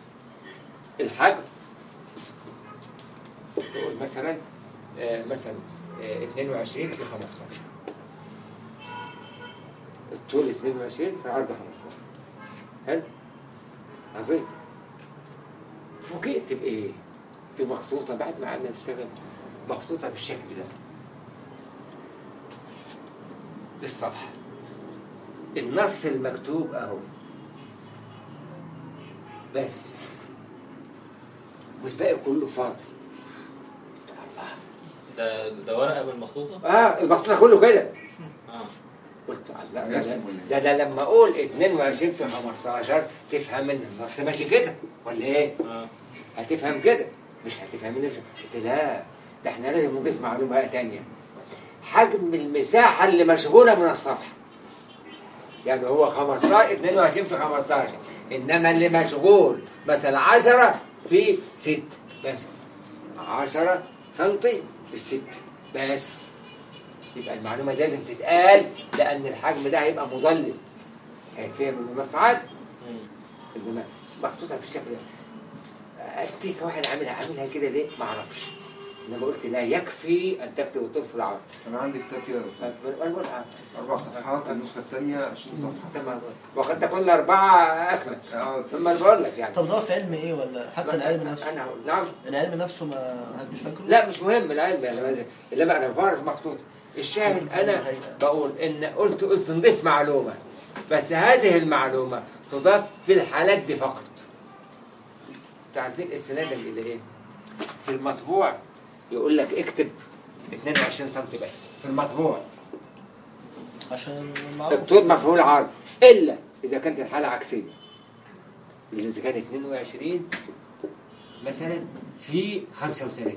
الحجم نقول مثلا آه، مثلا آه، 22 في 15 الطول 22 في عرض 15 حلو عظيم فوجئت بايه؟ في مخطوطه بعد ما قعدنا نشتغل مخطوطه بالشكل ده بالصفحه النص المكتوب اهو بس والباقي كله فاضي الله ده ده ورقه من المخطوطه اه المخطوطه كله كده اه قلت لا يرسم ده, ولا ده, ده لما اقول 22 في 15 تفهم ان النص ماشي كده ولا ايه؟ اه هتفهم كده مش هتفهم ان قلت لا ده احنا لازم نضيف معلومه بقى تانية حجم المساحه اللي مشغوله من الصفحه يعني هو 15 22 في 15 انما اللي مشغول مثلا 10 في 6 مثلا 10 سنتي في الست بس يبقى المعلومه دي لازم تتقال لان الحجم ده هيبقى مضلل هيتفهم من النص عادي مم. انما محطوطه بالشكل ده اديك واحد عاملها عاملها كده ليه؟ ما اعرفش انما قلت لا يكفي ان تكتب الطب في العرض انا عندي كتاب كده انا بقول آه. اربع صفحات النسخه الثانيه 20 صفحه تمام وقد تكون اربعه اكمل اه ثم انا بقول لك يعني طب ده في علم ايه ولا حتى العلم نفسه انا هقول نعم العلم نفسه ما مش فاكره لا مش مهم العلم يعني انما انا فارس مخطوط الشاهد انا بقول ان قلت قلت نضيف معلومه بس هذه المعلومه تضاف في الحالات دي فقط تعرفين استنادا الى ايه؟ في المطبوع يقول لك اكتب 22 سم بس في المطبوع عشان معروف الطول مفعول عرض الا اذا كانت الحاله عكسيه اذا كان 22 مثلا في 35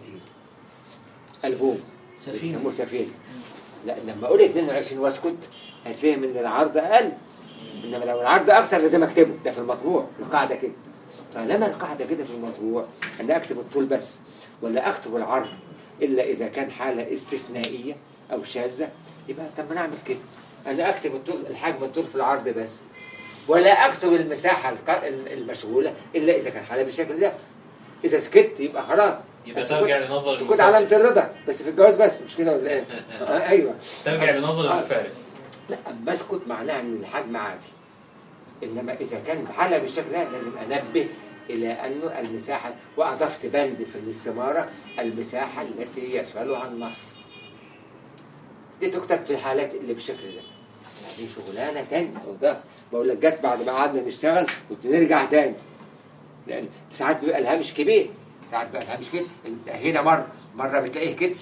البوم سفينة. بيسموه سفينه لا لما اقول 22 واسكت هتفهم ان العرض اقل انما لو العرض اكثر لازم اكتبه ده في المطبوع القاعده كده طالما القاعده كده في المطبوع انا اكتب الطول بس ولا اكتب العرض الا اذا كان حاله استثنائيه او شاذه يبقى طب ما نعمل كده انا اكتب الطول الحجم الطول في العرض بس ولا اكتب المساحه الق- المشغوله الا اذا كان حاله بالشكل ده اذا سكت يبقى خلاص يبقى السكوت- ترجع لنظر السكوت علامه الرضا بس في الجواز بس مش كده ولا ايه؟ آه، ايوه ترجع لنظر الفارس لا اما اسكت معناها ان الحجم عادي انما اذا كان حاله بالشكل ده لازم انبه الى انه المساحه واضفت بند في الاستماره المساحه التي يشغلها النص دي تكتب في الحالات اللي بالشكل ده دي شغلانه تانية وده بقول لك جت بعد ما قعدنا نشتغل كنت نرجع تاني لان ساعات بيبقى الهامش كبير ساعات بيبقى الهامش كده انت هنا مره مره بتلاقيه كده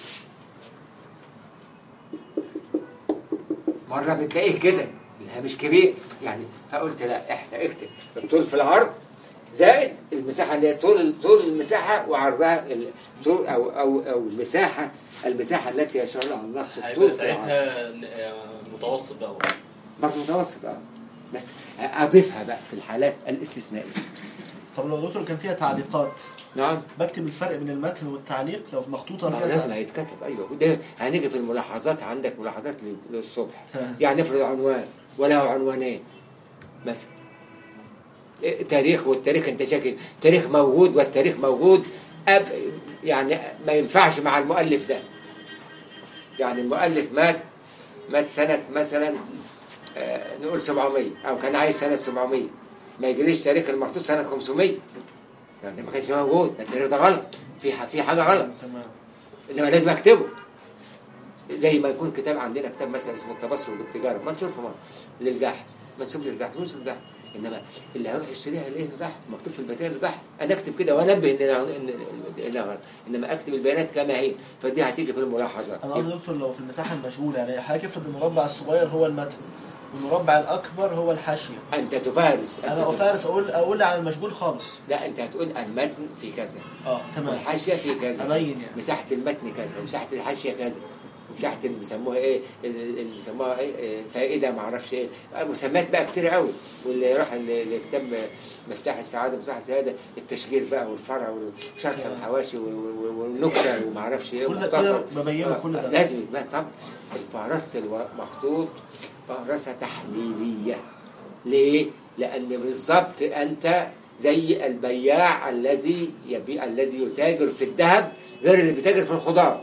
مره بتلاقيه كده الهامش كبير يعني فقلت لا احنا اكتب الطول في العرض زائد المساحه اللي هي طول طول المساحه وعرضها ال- طول او او او المساحه المساحه التي يشار لها النص هيبقى الطول في العرض ساعتها آه، متوسط بقى برضه متوسط اه بس اضيفها بقى في الحالات الاستثنائيه طب لو دكتور كان فيها تعليقات نعم بكتب الفرق بين المتن والتعليق لو مخطوطه ما هو فيها لازم تعليق. هيتكتب ايوه ده هنيجي في الملاحظات عندك ملاحظات لل- للصبح تمام. يعني افرض عنوان وله عنوانين مثلا إيه، تاريخ والتاريخ انت شاكك تاريخ موجود والتاريخ موجود أب يعني ما ينفعش مع المؤلف ده يعني المؤلف مات مات سنة مثلا آه، نقول 700 أو كان عايز سنة 700 ما يجريش تاريخ المخطوط سنة 500 يعني ما كانش موجود ده التاريخ ده غلط في ح- في حاجة غلط تمام انما لازم اكتبه زي ما يكون كتاب عندنا كتاب مثلا اسمه التبصر بالتجاره منشور في مصر للجاحظ منسوب للجاحظ مش للجاحظ انما اللي هيروح يشتريها ليه الجاحظ مكتوب في البيانات الجاحظ انا اكتب كده وانبه ان ان ان إن- انما اكتب البيانات كما هي فدي هتيجي في الملاحظات انا قصدي دكتور لو في المساحه المشغوله يعني حضرتك افرض المربع الصغير هو المتن والمربع الاكبر هو الحاشيه انت تفارس أنت انا تف- افارس اقول اقول على المشغول خالص لا انت هتقول المتن في كذا اه تمام والحاشيه في كذا أبين يعني. مساحه المتن كذا ومساحه الحاشيه كذا مساحه اللي بيسموها ايه اللي بيسموها ايه إيه، فائده ما اعرفش ايه مسميات بقى كتير قوي واللي يروح ل- لكتاب مفتاح السعاده مفتاح السعاده التشجير بقى والفرع وشرح الحواشي و- و- والنكته وما اعرفش ايه كل ده ومختصر. كده ببينه آه، كل ده. لازم يتبان طب الفهرسه المخطوط فهرسه تحليليه ليه؟ لأن بالظبط أنت زي البياع الذي يبيع الذي يتاجر في الذهب غير اللي بيتاجر في الخضار.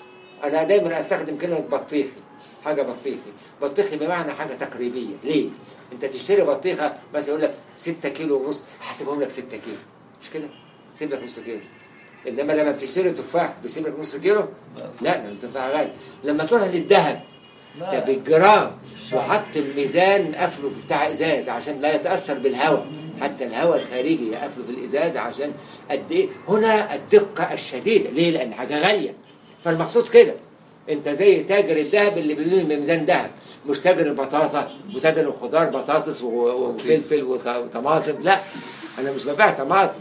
أنا دايما أستخدم كلمة بطيخي حاجة بطيخي، بطيخي بمعنى حاجة تقريبية، ليه؟ أنت تشتري بطيخة مثلا يقول لك 6 كيلو ونص هحسبهم لك 6 كيلو، مش كده؟ سيب لك نص كيلو. إنما لما بتشتري تفاح بيسيب لك نص كيلو؟ لا ده التفاح غالي. لما تروح للذهب ده لا بالجرام وحط الميزان قفله بتاع ازاز عشان لا يتاثر بالهواء حتى الهواء الخارجي يقفله في الازاز عشان قد ايه هنا الدقه الشديده ليه لان حاجه غاليه فالمقصود كده انت زي تاجر الذهب اللي بيقول ميزان ذهب مش تاجر البطاطا وتاجر الخضار بطاطس و- وفلفل وط- وطماطم لا انا مش ببيع طماطم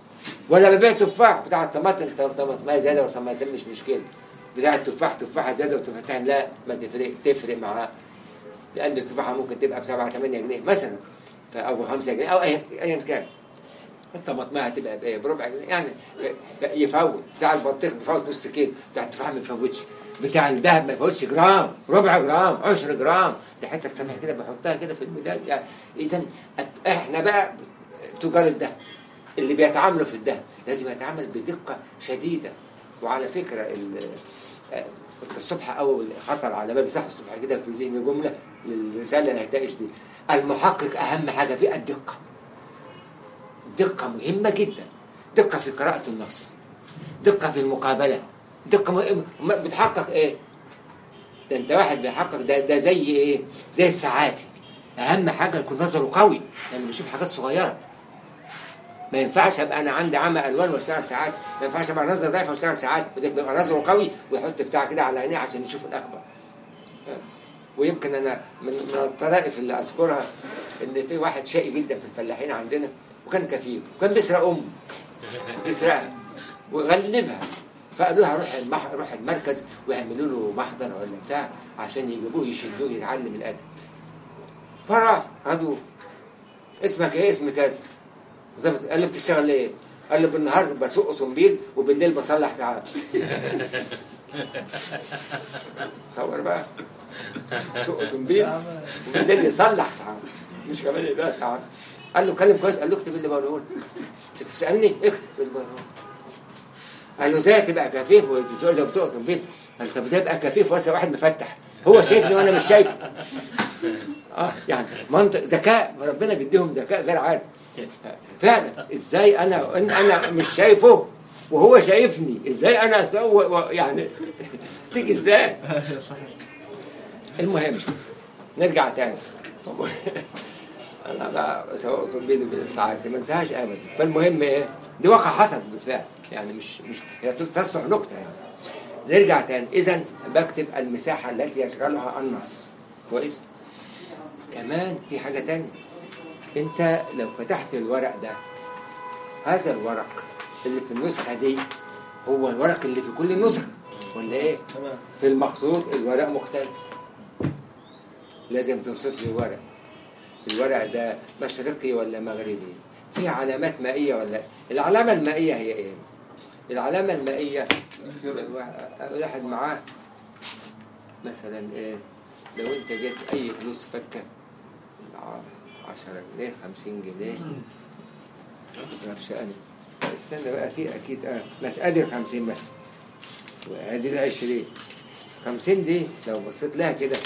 ولا ببيع تفاح بتاع الطماطم طماطم زياده وطماطم مش مشكله بتاع التفاح تفاحه زياده وتفاحتين لا ما تفرق تفرق معاه لان التفاحه ممكن تبقى ب 7 8 جنيه مثلا ف- او 5 جنيه او ايا أيا كان الطماطم هتبقى بايه بربع جنيه يعني ف- ف- يفوت بتاع البطيخ بيفوت نص كيلو بتاع التفاح ما يفوتش بتاع الذهب ما يفوتش جرام ربع جرام 10 جرام دي حته سمح كده بحطها كده في الميزان يعني اذا أت- احنا بقى تجار الذهب اللي بيتعاملوا في الذهب لازم يتعامل بدقه شديده وعلى فكره ال- آه، كنت الصبح اول خطر على بالي صح الصبح كده في ذهني جمله للرساله اللي هتناقش دي المحقق اهم حاجه فيه الدقه دقه مهمه جدا دقه في قراءه النص دقه في المقابله دقه م... م- بتحقق ايه ده انت واحد بيحقق ده ده زي ايه زي الساعاتي اهم حاجه يكون نظره قوي لانه بيشوف حاجات صغيره ما ينفعش ابقى انا عندي عمى الوان واشتغل ساعات ما ينفعش ابقى نظر ضعيف واشتغل ساعات وده بيبقى نظره قوي ويحط بتاع كده على عينيه عشان يشوف الاكبر ويمكن انا من من الطرائف اللي اذكرها ان في واحد شقي جدا في الفلاحين عندنا وكان كفيف وكان بيسرق امه يسرقها ويغلبها فقالوا له روح المح... روح المركز ويعملوا له محضر ولا بتاع عشان يجيبوه يشدوه يتعلم الادب فراح خدوه اسمك ايه اسم كذا ظبط قال له بتشتغل ايه؟ قال له بالنهار بسوق اوتومبيل وبالليل بصلح ساعات صور بقى سوق اوتومبيل وبالليل يصلح ساعات مش كمان يبقى ساعات قال له كلم كويس قال له اكتب اللي بقوله لك تسالني اكتب اللي بقوله لك قال له ازاي تبقى كفيف وتقول له بتوع اوتومبيل قال له طب ازاي ابقى كفيف واسع واحد مفتح هو شايفني وانا مش شايفه اه يعني منطق ذكاء ربنا بيديهم ذكاء غير عادي فعلا ازاي انا إن انا مش شايفه وهو شايفني ازاي انا اسوي و- يعني تيجي ازاي صحيح المهم نرجع تاني طب انا بقى سواء بيني وبين ساعات ما انساهاش ابدا فالمهم ايه دي واقع حصل بالفعل يعني مش مش هي تصلح نكته يعني نرجع تاني اذا بكتب المساحه التي يشغلها النص كويس كمان في حاجه تانية انت لو فتحت الورق ده هذا الورق اللي في النسخه دي هو الورق اللي في كل نسخه ولا ايه تمام في المخطوط الورق مختلف لازم توصف لي الورق الورق ده مشرقي ولا مغربي فيه علامات مائية ولا العلامة المائية هي ايه العلامة المائية الواحد معاه مثلا ايه لو انت جيت اي فلوس فكة ع- عشرة جنيه خمسين جنيه معرفش انا استنى بقى في اكيد اه بس ادي الخمسين مثلا وادي العشرين خمسين دي لو بصيت لها كده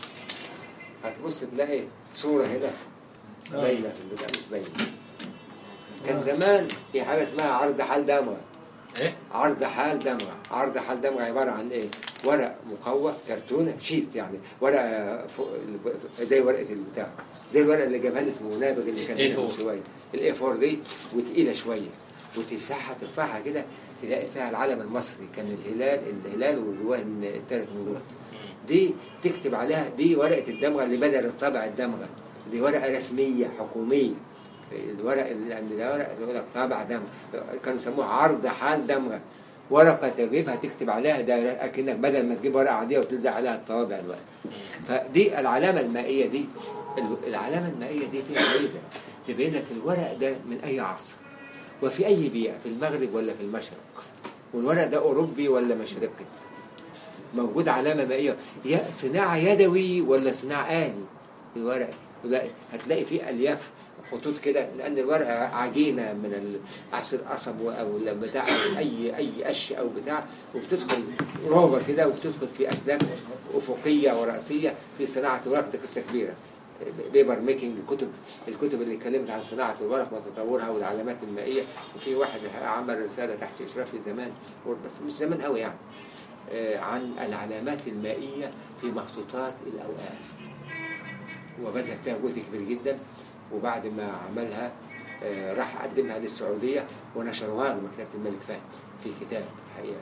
هتبص تلاقي صورة هنا باينة في البتاع مش باينة كان زمان في حاجة اسمها عرض حال دمغة ايه عرض حال دمغة عرض حال دمغة عبارة عن ايه ورق مقوى كرتونة شيت يعني ورقة فوق زي ورقة البتاع زي الورقة اللي جابها لي اسمه نابغ اللي كان هنا من A4. شوية الاي 4 دي وتقيلة شوية وتفتحها ترفعها كده تلاقي فيها العلم المصري كان الهلال الهلال وجواه الثلاث نجوم دي تكتب عليها دي ورقة الدمغة اللي بدل الطبع الدمغة دي ورقة رسمية حكومية الورق اللي عند ده ورقة يقول لك طابع دمغة كانوا يسموها عرض حال دمغة ورقة تجيبها تكتب عليها ده أكنك بدل ما تجيب ورقة عادية وتلزق عليها الطوابع الورق فدي العلامة المائية دي العلامة المائية دي فيها ميزة تبين لك الورق ده من أي عصر وفي أي بيئة في المغرب ولا في المشرق والورق ده أوروبي ولا مشرقي موجود علامة مائية يا صناعة يدوي ولا صناعة آلي الورق لا هتلاقي فيه ألياف خطوط كده لأن الورق عجينة من عصر قصب أو بتاع أو أي أي قش أو بتاع وبتدخل روبة كده وبتدخل في أسلاك أفقية ورأسية في صناعة الورق دي قصة كبيرة بيبر ميكنج الكتب الكتب اللي اتكلمت عن صناعة الورق وتطورها والعلامات المائية وفي واحد عمل رسالة تحت إشرافي زمان بس مش زمان قوي يعني آه، عن العلامات المائية في مخطوطات الأوقاف وبذل فيها جهد كبير جدا وبعد ما عملها آه، راح قدمها للسعودية ونشروها لمكتبة الملك فهد في كتاب حقيقة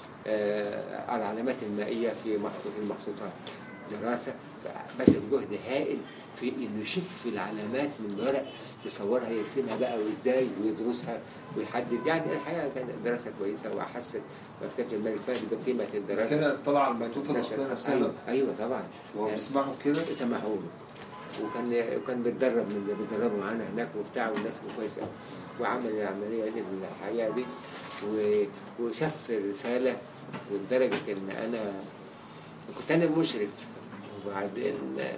آه، العلامات المائية في مخطوط المخطوطات دراسة بذل جهد هائل في انه يشف العلامات من الورق يصورها يرسمها بقى وازاي ويدرسها ويحدد يعني الحقيقه كانت دراسه كويسه واحست مكتبه الملك فهد بقيمه الدراسه كده طلع البيتوتة الأصلية نفسها ايوه ايوه طبعا وهو بيسمعوا كده سمحوا بس وكان وكان بيتدرب من بيتدربوا معانا هناك وبتاع والناس كويسه أوي. وعمل العمليه دي الحقيقه دي و- وشاف الرساله ولدرجه ان انا كنت انا المشرف وبعدين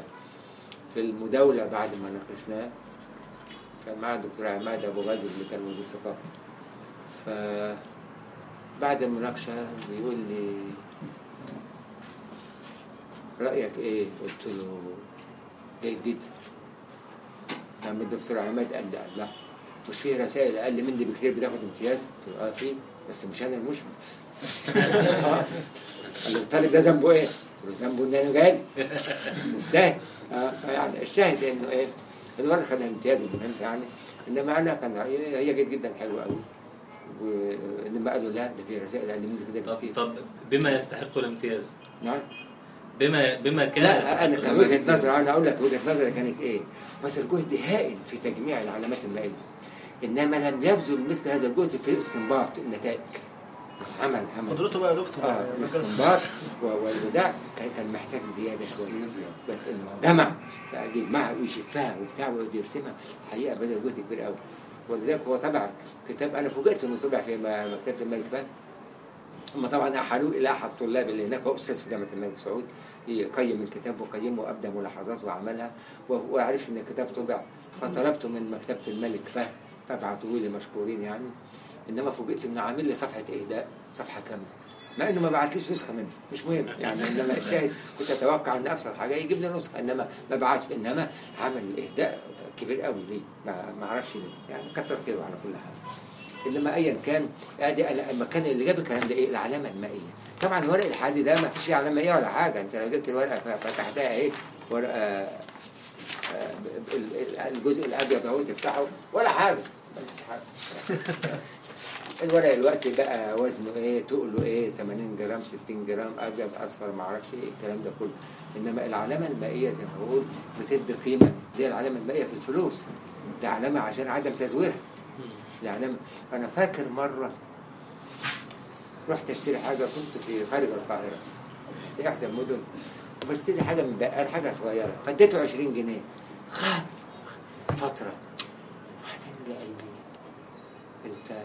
في المداوله بعد ما ناقشناها كان معاه الدكتور عماد ابو غازي اللي كان وزير الثقافه ف بعد المناقشه بيقول لي رايك ايه قلت له جيد جدا قام الدكتور عماد قال لي لا مش في رسائل اقل من دي بكتير بتاخد امتياز قلت له اه في بس مش انا المشرف آه. قال لي الطالب ده ذنبه ايه؟ قلت له ذنبه ان انا جاي يستاهل اه يعني الشاهد انه ايه الولد خد امتياز المهم يعني انما انا كان رأيي هي جيد جدا حلوه قوي وانما قالوا لا ده في رسائل اقل من دي كده طب بكتير طب بما يستحق الامتياز نعم بما بما كان لا يستحق انا كان الامتياز. وجهه نظر انا اقول لك وجهه نظري كانت ايه بس الجهد هائل في تجميع العلامات المائيه انما لم يبذل مثل هذا الجهد في استنباط النتائج عمل عمل قدرته بقى يا دكتور اه الاستنباط و- والبداع كان كان محتاج زياده شويه شخصيته يعني بس انه جمع بقى يجمعها ويشفها وبتاع ويرسمها حقيقه بذل جهد كبير قوي ولذلك هو طبع كتاب انا فوجئت انه طبع في م- مكتبه الملك فهد هم طبعا احالوه الى احد الطلاب اللي هناك هو استاذ في جامعه الملك سعود يقيم الكتاب وقيمه وابدى ملاحظات وعملها و- وعرفت ان الكتاب طبع فطلبته من مكتبه الملك فهد فبعتوه لي مشكورين يعني انما فوجئت انه عامل لي صفحه اهداء صفحه كامله مع انه ما بعتليش نسخه منه مش مهم يعني انما الشاهد كنت اتوقع ان ابسط حاجه يجيب لي نسخه انما ما بعتش انما عمل اهداء كبير قوي ليه ما ما اعرفش ليه يعني كتر خيره على كل حال انما ايا كان ادي المكان اللي جاب الكلام ده ايه العلامه المائيه طبعا الورق الحادي ده ما فيش فيه علامه مائيه ولا حاجه انت لو جبت الورقه فتحتها ايه ورقه آه، ال- ال- الجزء الابيض اهو تفتحه ولا حاجه مفيش حاجه الورق الوقت بقى وزنه ايه تقله ايه 80 جرام 60 جرام ابيض اصفر ما اعرفش ايه الكلام ده كله انما العلامه المائيه زي ما بقول بتدي قيمه زي العلامه المائيه في الفلوس ده علامه عشان عدم تزويرها ده علامه انا فاكر مره رحت اشتري حاجه كنت في خارج القاهره في احدى المدن وبشتري حاجه من بقال حاجه صغيره فاديته 20 جنيه خد فتره بعدين قال لي انت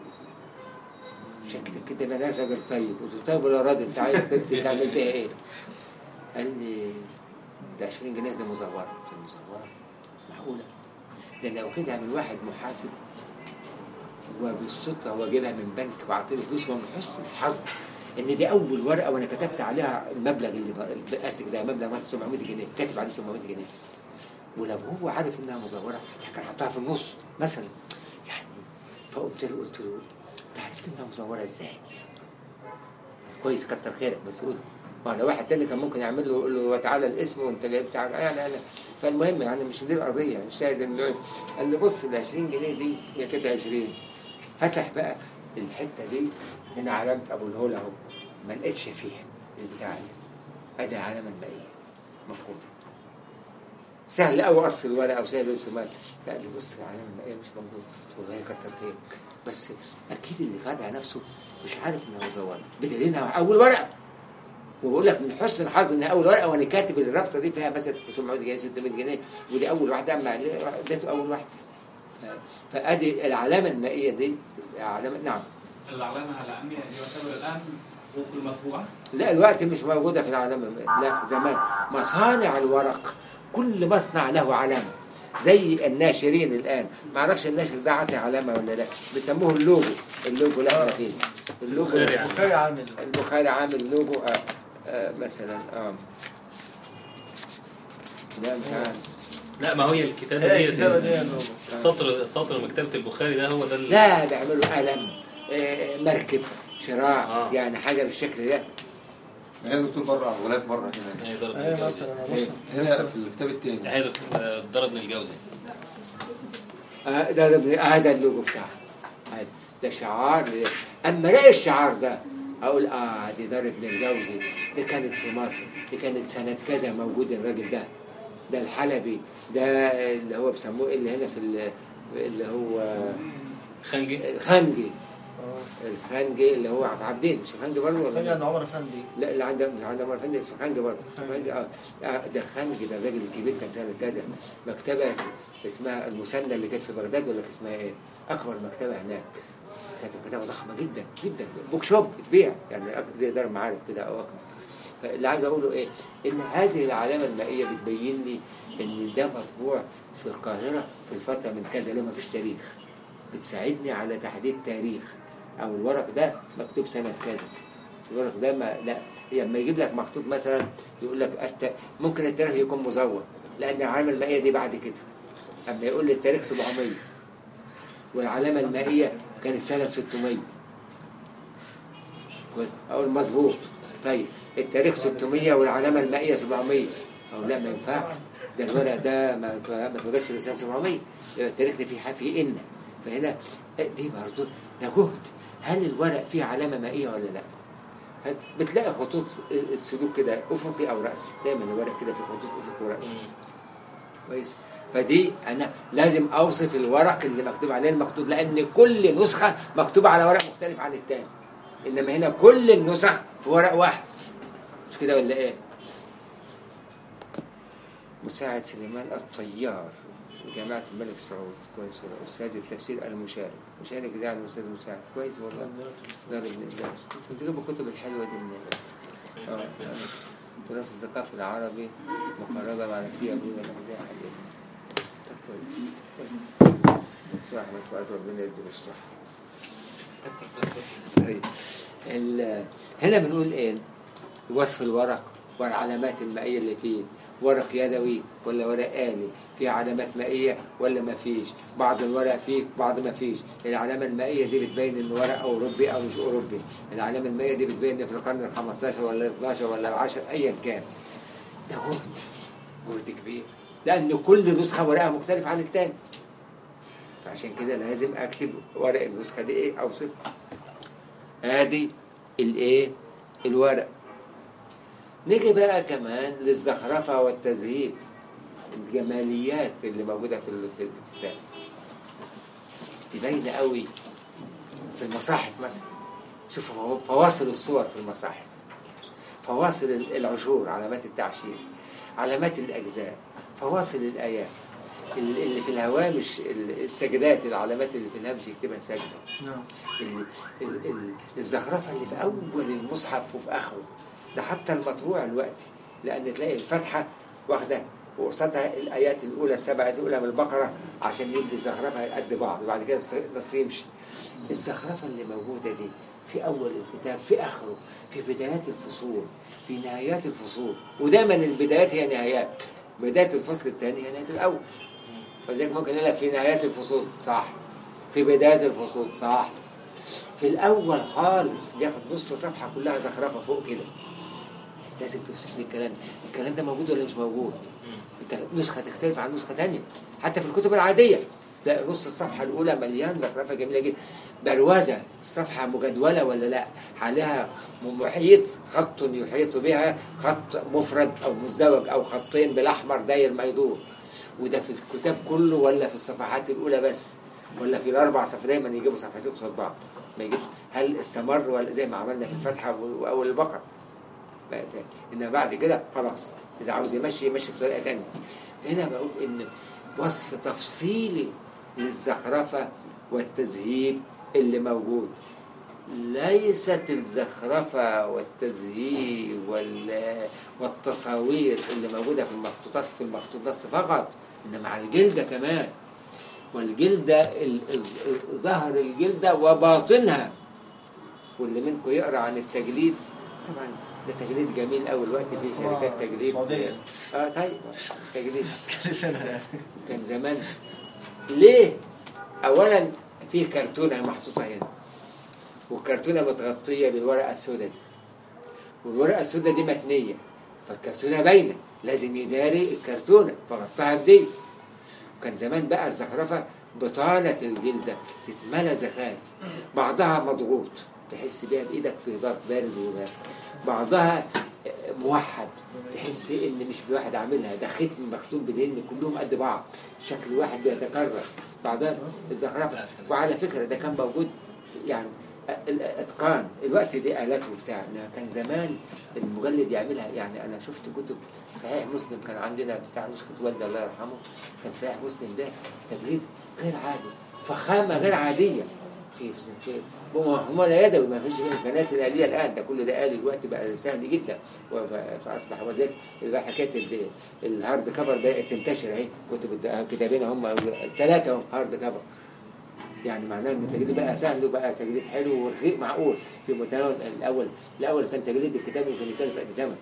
شكلك كده بلاش راجل طيب قلت له طيب ولا راضي انت عايز انت تعمل بيها ايه؟ قال لي ده 20 جنيه دي مزوره قلت له مزوره معقوله؟ ده انا واخدها من واحد محاسب وبالصدفه هو جايبها من بنك وعطيني فلوس ومن حسن الحظ ان دي اول ورقه وانا كتبت عليها المبلغ اللي بقاستك ده مبلغ مثلا 700 جنيه كاتب عليه 700 جنيه ولو هو عارف انها مزوره حتى كان حطها في النص مثلا يعني فقلت له قلت له انت عرفت انها مزوره ازاي؟ كويس كتر خيرك بس قول ما لو واحد تاني كان ممكن يعمل له يقول له تعالى الاسم وانت جاي بتاع يعني انا فالمهم يعني مش دي القضيه الشاهد انه قال لي بص ال 20 جنيه دي هي كده 20 فتح بقى الحته دي هنا علامه ابو الهول اهو ما لقيتش فيها البتاع دي ادي العلامه المائيه مفقوده سهل قوي قص الورقه وسهل يوصل مال فقال لي بص العلامه المائيه مش موجوده قلت له والله كتر خيرك بس اكيد اللي خدها نفسه مش عارف انها مزوره بدليل انها اول ورقه وبقول لك من حسن الحظ انها اول ورقه وانا كاتب الرابطه دي فيها مثلا 700 جنيه 600 جنيه ودي اول واحده اما اديته اول واحده ف- فادي العلامه المائيه دي علامه نعم العلامة على أمي يعتبر الآن فوق المطبوعة لا الوقت مش موجودة في العلامة لا زمان مصانع الورق كل مصنع له علامة زي الناشرين الآن ما اعرفش الناشر ده عاطي علامة ولا لا بيسموه اللوجو اللوجو اللي احنا فيه اللوجو البخاري عامل. البخاري عامل البخاري عامل لوجو آه آه مثلا اه لا مش عارف لا ما هي الكتابه هي ديت الكتابة دي اللوجو. السطر سطر مكتبه البخاري ده هو ده ال- لا بيعملوا قلم آه مركب شراع آه. يعني حاجة بالشكل ده ما هي دكتور بره غلاف بره هنا هي ضرب ايه الجوزي مثلا إيه. مثلا هنا في الكتاب التاني هي دكتور آه، ضرب الجوزي آه، ده ده هذا اللوجو بتاعه هذا. ده شعار اما الاقي الشعار ده اقول اه دي دار ابن الجوزي دي كانت في مصر دي كانت سنه كذا موجود الراجل ده ده الحلبي ده اللي هو بيسموه إيه اللي هنا في ال- اللي هو خنجي الخنجي اه الخنجي اللي هو عبد عبدين مش الخنجي برضه ولا خلي مين؟ عند عمر افندي لا اللي عنده اللي عنده مرة اسمه خنجي برضه خنجي اه آه، ده خنجي ده الراجل الكبير كان سنة كذا مكتبة اسمها المثنى اللي كانت في بغداد ولا كان اسمها ايه؟ أكبر مكتبة هناك كانت مكتبة ضخمة جدا جدا بوك شوب تبيع يعني أك- زي دار المعارف كده أو أكبر فاللي عايز أقوله إيه؟ إن هذه العلامة المائية بتبين لي إن ده مطبوع في القاهرة في الفترة من كذا لما فيش تاريخ بتساعدني على تحديد تاريخ أو الورق ده مكتوب سنة كذا الورق ده ما لا لما يجيب لك مخطوط مثلا يقول لك الت... ممكن التاريخ يكون مزور لان العلامه المائيه دي بعد كده اما يقول لي التاريخ 700 والعلامه المائيه كانت سنه 600 كويس؟ اقول مظبوط طيب التاريخ 600 والعلامه المائيه 700 او لا ما ينفعش ده الورق ده ما ت- ما اتوجدش لسنه 700 يبقى التاريخ ده فيه ح- فيه ان فهنا دي برضه ده جهد هل الورق فيه علامه مائيه ولا لا؟ هل- بتلاقي خطوط السلوك كده افقي او راسي دايما الورق كده في خطوط افقي وراسي مم. كويس فدي انا لازم اوصف الورق اللي مكتوب عليه المخطوط لان كل نسخه مكتوبه على ورق مختلف عن الثاني انما هنا كل النسخ في ورق واحد مش كده ولا ايه مساعد سليمان الطيار جامعة الملك سعود كويس والله أستاذ التفسير المشارك مشارك ده يعني أستاذ مساعد كويس والله دار ابن الجوز انتوا بتجيبوا الكتب الحلوة دي منين؟ اه يعني تراث الثقافي العربي مقاربة مع نكتية أبونا الأبداع عليه طب كويس دكتور أحمد فؤاد ربنا يديله الصحة طيب. ال- هنا بنقول ايه وصف الورق والعلامات المائية اللي فيه ورق يدوي ولا ورق آلي فيه علامات مائية ولا ما فيش بعض الورق فيه بعض ما فيش العلامة المائية دي بتبين ان ورق أوروبي أو مش أوروبي العلامة المائية دي بتبين ان في القرن ال 15 ولا ال 12 ولا ال 10 أيا كان ده جهد جهد كبير لأن كل نسخة ورقها مختلف عن التاني فعشان كده لازم أكتب ورق النسخة دي إيه أوصفها ادي الايه الورق نيجي بقى كمان للزخرفه والتزهيب الجماليات اللي موجوده في ال- في الكتاب تبين قوي في المصاحف مثلا شوفوا فواصل الصور في المصاحف فواصل ال- العشور علامات التعشير علامات الاجزاء فواصل الايات ال- اللي في الهوامش ال- السجدات العلامات اللي في الهامش يكتبها سجده نعم ال- ال- ال- الزخرفة اللي في أول المصحف وفي آخره ده حتى المطبوع الوقتي لأن تلاقي الفتحة واخدة وقصادها الآيات الأولى السبعة الأولى من البقرة عشان يدي الزخرفة قد بعض وبعد كده الص- النص يمشي الزخرفة اللي موجودة دي في أول الكتاب في آخره في بدايات الفصول في نهايات الفصول ودايما البدايات هي نهايات بداية الفصل الثاني هي نهاية الأول ولذلك ممكن يقول لك في نهايات الفصول صح في بداية الفصول صح في الأول خالص بياخد نص صفحة كلها زخرفة فوق كده لازم توصف لي الكلام الكلام ده موجود ولا مش موجود انت نسخة تختلف عن نسخة تانية حتى في الكتب العادية تلاقي نص الصفحة الأولى مليان زخرفة جميلة جدا بروزة الصفحة مجدولة ولا لا عليها محيط خط يحيط بها خط مفرد أو مزدوج أو خطين بالأحمر داير ما يدور وده في الكتاب كله ولا في الصفحات الأولى بس ولا في الأربع صفحات دايما يجيبوا صفحتين قصاد بعض ما يجيبش هل استمر ولا زي ما عملنا في الفتحة وأول البقرة لا، إنما بعد كده خلاص إذا عاوز يمشي يمشي بطريقة تانية هنا بقول إن وصف تفصيلي للزخرفة والتزهيب اللي موجود ليست الزخرفة والتزهيب وال- والتصاوير اللي موجودة في المخطوطات في المخطوط بس فقط إنما على الجلدة كمان والجلدة ال- ال- ظهر الجلدة وباطنها واللي منكم يقرأ عن التجليد طبعا ده تجليد جميل أوي الوقت في شركات تجليد السعودية. اه طيب تجليد كلفنا يعني كان زمان ليه؟ أولا في كرتونة محطوطة هنا والكرتونة متغطية بالورقة السوداء دي والورقة السوداء دي متنية فالكرتونة باينة لازم يداري الكرتونة فغطاها بدي كان زمان بقى الزخرفة بطانة الجلدة تتملى زخارف بعضها مضغوط تحس بيها بإيدك في ضغط بارد وبارد بعضها موحد تحس ان مش واحد عاملها ده ختم مختوم بدين كلهم قد بعض شكل واحد بيتكرر بعضها الزخرفه وعلى فكره ده كان موجود في- يعني الاتقان الوقت دي الات وبتاع إنما كان زمان المجلد يعملها يعني انا شفت كتب صحيح مسلم كان عندنا بتاع نسخه والدي الله يرحمه كان صحيح مسلم ده تجريد غير عادي فخامه غير عاديه في في في هم لا يدوي ما فيش الامكانيات الاليه الان ده كل ده آلي الوقت بقى سهل جدا وف- فاصبح وذلك بقى حكايه ال- الهارد كفر بدات تنتشر اهي كتب الد- كتابين هم ثلاثه هم هارد كفر يعني معناه ان التجريد بقى سهل وبقى تجريد حلو ورخيص معقول في متناول الاول الاول كان تجريد الكتاب يمكن يكلف قد ثمن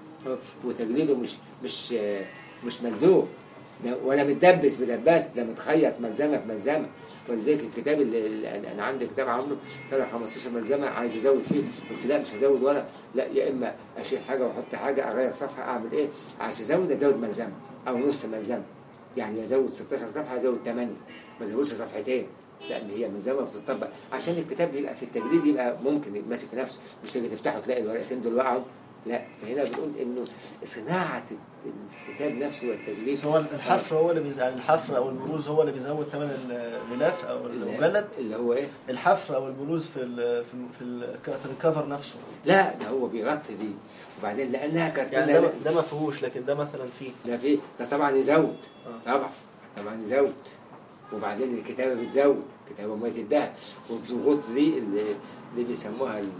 وتجريده مش مش مش ملزوم ده ولا متدبس بدباس ده متخيط ملزمه بملزمه ولذلك الكتاب اللي اللي انا عندي كتاب عامله طلع 15 ملزمه عايز ازود فيه قلت لا مش هزود ولا لا يا اما اشيل حاجه واحط حاجه اغير صفحه اعمل ايه عايز ازود ازود ملزمه او نص ملزمه يعني ازود 16 صفحه ازود 8 ما ازودش صفحتين لان هي ملزمه بتطبق عشان الكتاب يبقى في التجريد يبقى ممكن يبقى ماسك نفسه مش تيجي تفتحه تلاقي الورقتين دول وقعوا لا هنا بنقول انه صناعه الكتاب نفسه والتجريد بس هو الحفر هو اللي بيز... يعني الحفر او البروز هو اللي بيزود ثمن الغلاف او المجلد اللي هو ايه الحفر او البروز في ال في ال في, ال في الكفر نفسه لا ده هو بيغطي دي وبعدين لانها كرتونه يعني ده ده ما فيهوش لكن ده مثلا فيه ده في ده طبعا يزود آه. طبعا طبعا يزود وبعدين الكتابه بتزود كتابه ميه الذهب والضغوط دي اللي, اللي بيسموها ال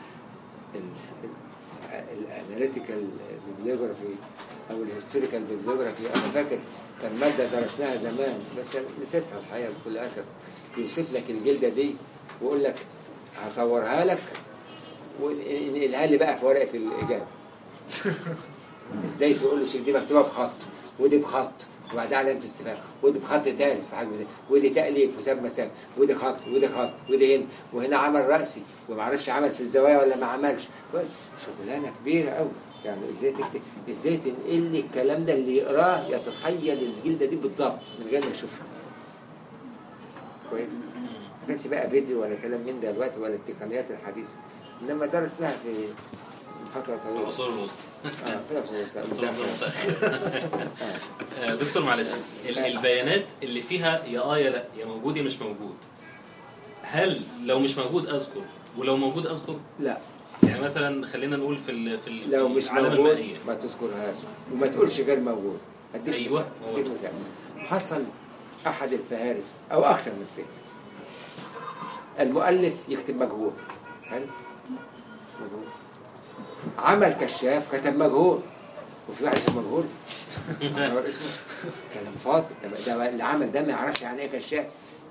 ال الاناليتيكال بيبليوجرافي او الهيستوريكال بيبليوجرافي انا فاكر كان ماده درسناها زمان بس نسيتها الحقيقه بكل اسف يوصف لك الجلده دي ويقول لك هصورها لك ونقلها لي بقى في ورقه الاجابه ازاي تقول له شوف دي مكتوبه بخط ودي بخط وبعدها علامه استفهام ودي بخط ثالث في حاجه زي ودي تاليف وساب مسافه ودي خط ودي خط ودي هنا وهنا عمل راسي وما اعرفش عمل في الزوايا ولا ما عملش شغلانه كبيره قوي يعني ازاي تكتب ازاي تنقل لي الكلام ده اللي يقراه يتخيل الجلده دي بالضبط من غير ما يشوفها كويس ما كانش بقى فيديو ولا كلام من ده دلوقتي ولا التقنيات الحديثه انما درسناها في فتره طويله العصور الوسطى اه في العصور العصور الوسطى. الوسطى. آه، دكتور معلش ال- البيانات اللي فيها يا اه يا لا يا موجود يا مش موجود هل لو مش موجود اذكر ولو موجود اذكر لا يعني مثلا خلينا نقول في ال- في ال- لو في مش العالم موجود المائيه ما تذكرهاش وما تقولش غير موجود هديك أيوة، مثال. هو هديك ده. مثال حصل احد الفهارس او اكثر من فهرس المؤلف يكتب مجهول حلو مجهول عمل كشاف كتب مجهول وفي واحد اسمه مجهول هو اسمه كلام فاضي ده, ده اللي عمل ده ما يعرفش يعني ايه كشاف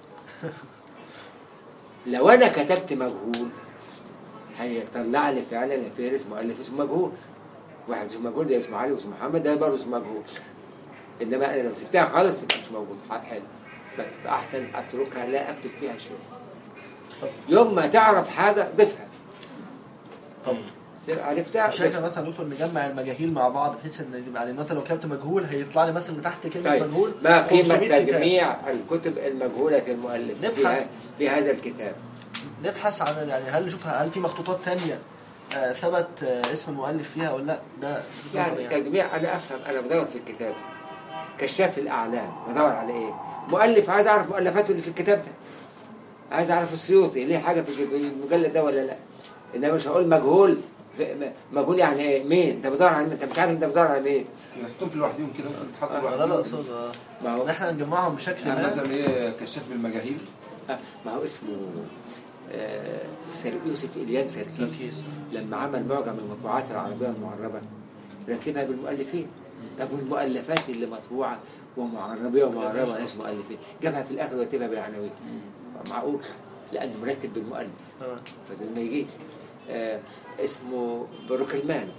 لو انا كتبت مجهول هيطلع لي فعلا فهرس مؤلف اسمه مجهول واحد اسمه مجهول ده اسمه علي واسمه محمد ده برضه اسمه مجهول انما انا لو سبتها خالص يبقى مش موجود ح- حلو بس احسن اتركها لا اكتب فيها شيء يوم ما تعرف حاجه ضيفها طب عرفتها مش شايف ضيفها. مثلا دكتور نجمع المجاهيل مع بعض بحيث ان يبقى يعني مثلا لو كتبت مجهول هيطلع لي مثلا تحت كلمه طيب مجهول ما قيمة 500 كتاب. تجميع الكتب المجهولة المؤلف في, نبحث. ه- في هذا الكتاب نبحث عن يعني هل نشوف هل في مخطوطات تانية آه، ثبت آه، اسم المؤلف فيها ولا لا ده يعني يعني تجميع أنا أفهم أنا بدور في الكتاب كشاف الأعلام بدور على إيه مؤلف عايز أعرف مؤلفاته اللي في الكتاب ده عايز أعرف السيوطي ليه حاجة في المجلد ده ولا لا إنما مش هقول مجهول في- م- مجهول يعني إيه مين أنت بدور على أنت مش عارف أنت بدور على مين يحطهم في لوحدهم كده ممكن تحطوا آه، لوحدهم ده لا اقصد آه، ما هو ان احنا نجمعهم بشكل يعني ما مثلا ايه كشاف بالمجاهيل آه، ما هو اسمه آه، سر- يوسف إليان سركيس سركيس. لما عمل معجم المطبوعات العربية المعربة رتبها بالمؤلفين طب والمؤلفات اللي مطبوعة ومعربية ومعربة ناس مؤلفين جابها في الآخر ورتبها بالعناوين معقول لأنه مرتب بالمؤلف آه. فده ما يجيش آه اسمه بروكلمان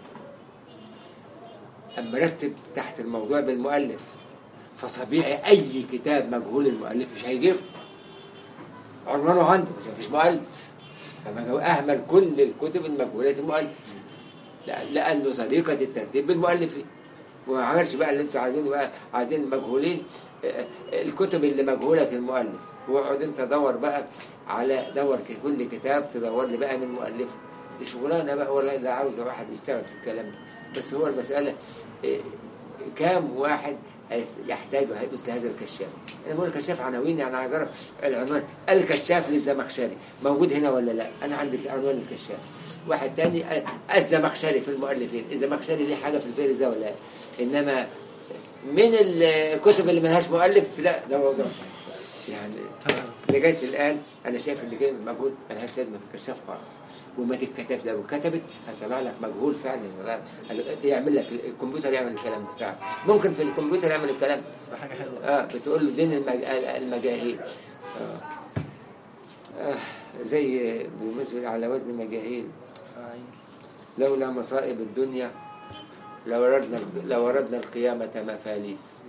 أما رتب تحت الموضوع بالمؤلف فطبيعي أي كتاب مجهول المؤلف مش هيجيبه عنوانه عنده بس مفيش مؤلف فما هو أهمل كل الكتب المجهولة المؤلف لأ- لأنه طريقة الترتيب بالمؤلفين وما عملش بقى اللي انتوا عايزينه بقى عايزين مجهولين آه، الكتب اللي مجهولة المؤلف واقعد انت دور بقى على دور ك- كل كتاب تدور لي بقى من مؤلفه دي شغلانه بقى ولا اللي عاوز واحد يشتغل في الكلام ده بس هو المسألة آه، كام واحد هيس- يحتاج مثل هذا الكشاف انا بقول الكشاف عناوين يعني عايز اعرف العنوان الكشاف للزمخشري موجود هنا ولا لا انا عندي عنوان الكشاف واحد تاني آه، الزمخشري في المؤلفين الزمخشري ليه حاجه في الفهرس ده ولا لا انما من الكتب اللي ملهاش مؤلف لا ده موضوع تاني. يعني لغايه الان انا شايف ان كلمه مجهول ملهاش لازمه في الكشاف خالص وما تتكتب لو كتبت هتطلع لك مجهول فعلا يعمل لك الكمبيوتر يعمل الكلام ده فعلا ممكن في الكمبيوتر يعمل الكلام ده ده حاجه حلوه اه بتقول له دين المج... المجاهيل آه. آه. زي بالنسبه على وزن مجاهيل فاعل. لولا مصائب الدنيا لوردنا لوردنا القيامة مفاليس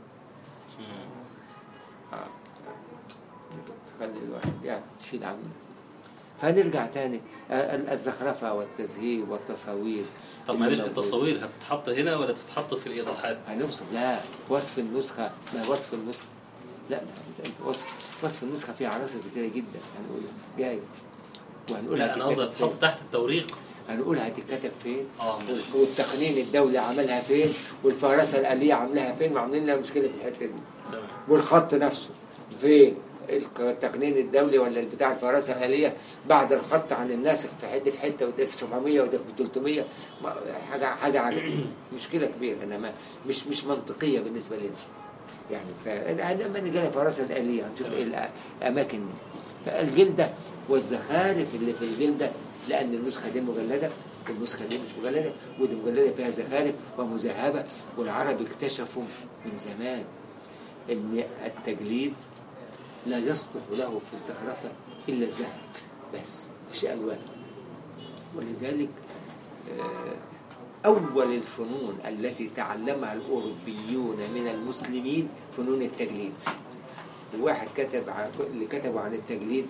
آه. تخلي الواحد يعني تشيل عنه فنرجع تاني آه، ال- الزخرفة والتزهير والتصاوير طب معلش التصاوير هتتحط هنا ولا تتحط في الايضاحات؟ هنوصف لا وصف النسخة ما وصف النسخة لا لا انت انت وصف وصف النسخة فيه عناصر كتيرة جدا هنقولها جاي وهنقولها لا انا قصدي هتتكتب فين. هتتحط تحت التوريق هنقولها هتتكتب فين اه ماشي والتقنين الدولي عملها فين والفهرسة الآلية عاملاها فين وعاملين لها مشكلة في الحتة دي تمام والخط نفسه فين التقنين الدولي ولا بتاع الفهرسة الآلية بعد الخط عن الناسخ في حته في حته وده في 700 وده في 300 ما- حاجة حاجة عجب. مشكلة كبيرة انما مش مش منطقية بالنسبة لنا يعني فلما نجي لها الفهرسة الآلية هنشوف ايه الأماكن فالجلدة والزخارف اللي في الجلدة لأن النسخة دي مجلدة والنسخة دي مش مجلدة ودي مجلدة فيها زخارف ومذهبة والعرب اكتشفوا من زمان ان التجليد لا يصلح له في الزخرفة إلا الذهب بس مفيش ألوان ولذلك آه، أول الفنون التي تعلمها الأوروبيون من المسلمين فنون التجليد الواحد كتب عن اللي كتبوا عن التجليد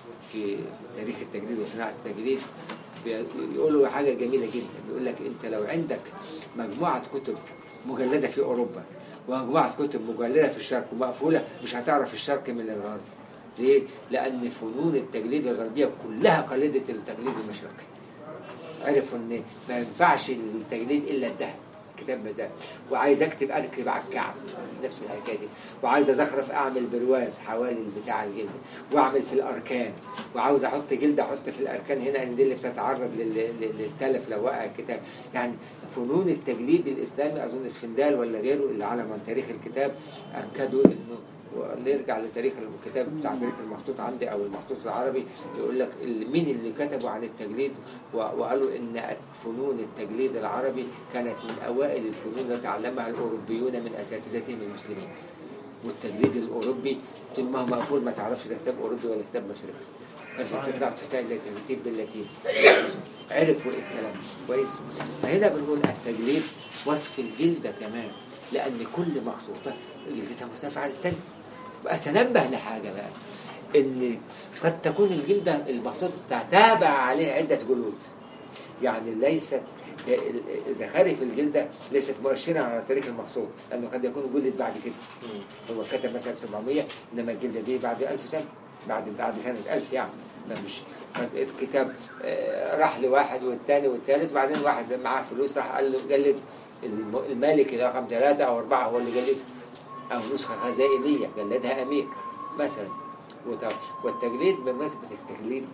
في تاريخ التجريد وصناعة التجريد بي- يقولوا حاجة جميلة جدا يقول لك أنت لو عندك مجموعة كتب مجلدة في أوروبا ومجموعة كتب مجلدة في الشرق ومقفولة مش هتعرف الشرق من الغرب ليه؟ لأن فنون التجليد الغربية كلها قلدة التجليد المشرقي عرفوا ان ما ينفعش التجليد الا الذهب كتاب ده وعايز اكتب اكتب على الكعب نفس الحكايه دي وعايز ازخرف اعمل برواز حوالي بتاع الجلد واعمل في الاركان وعاوز احط جلد احط في الاركان هنا ان دي اللي بتتعرض لل- لل- للتلف لو وقع الكتاب يعني فنون التجليد الاسلامي اظن اسفندال ولا غيره اللي علم عن تاريخ الكتاب اكدوا انه ونرجع لتاريخ الكتاب بتاع تاريخ المخطوط عندي او المخطوط العربي يقول لك ال- مين اللي كتبوا عن التجليد و- وقالوا ان فنون التجليد العربي كانت من اوائل الفنون التي تعلمها الاوروبيون من اساتذتهم المسلمين والتجليد الاوروبي طول ما هو مقفول ما تعرفش ده كتاب اوروبي ولا كتاب مشرقي فانت تطلع تحتاج لترتيب باللاتين عرفوا ايه الكلام ده. كويس فهنا بنقول التجليد وصف الجلده كمان لان كل مخطوطه جلدتها مختلفه عن الثانيه واتنبه لحاجه بقى ان قد تكون الجلده المخطوطه تتابع عليها عده جلود يعني ليست زخارف الجلده ليست مؤشره على تاريخ المخطوط لانه قد يكون جلد بعد كده مم. هو كتب مثلا 700 انما الجلده دي بعد 1000 سنه بعد بعد سنه 1000 يعني فمش الكتاب آه، راح لواحد والثاني والثالث وبعدين واحد معاه فلوس راح قال له جلد الم- الملك اللي رقم ثلاثه او اربعه هو اللي جلده او نسخه خزائنيه جلدها امير مثلا وت- والتجليد بمناسبه التجليد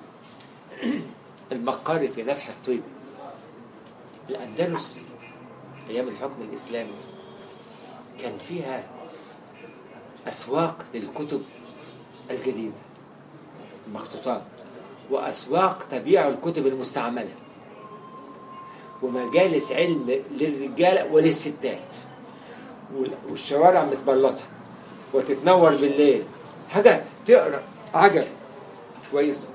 المقاري في نفح الطيب الأندلس أيام الحكم الإسلامي كان فيها أسواق للكتب الجديدة المخطوطات وأسواق تبيع الكتب المستعملة ومجالس علم للرجال وللستات وال- والشوارع متبلطة وتتنور بالليل حاجة تقرأ عجب كويس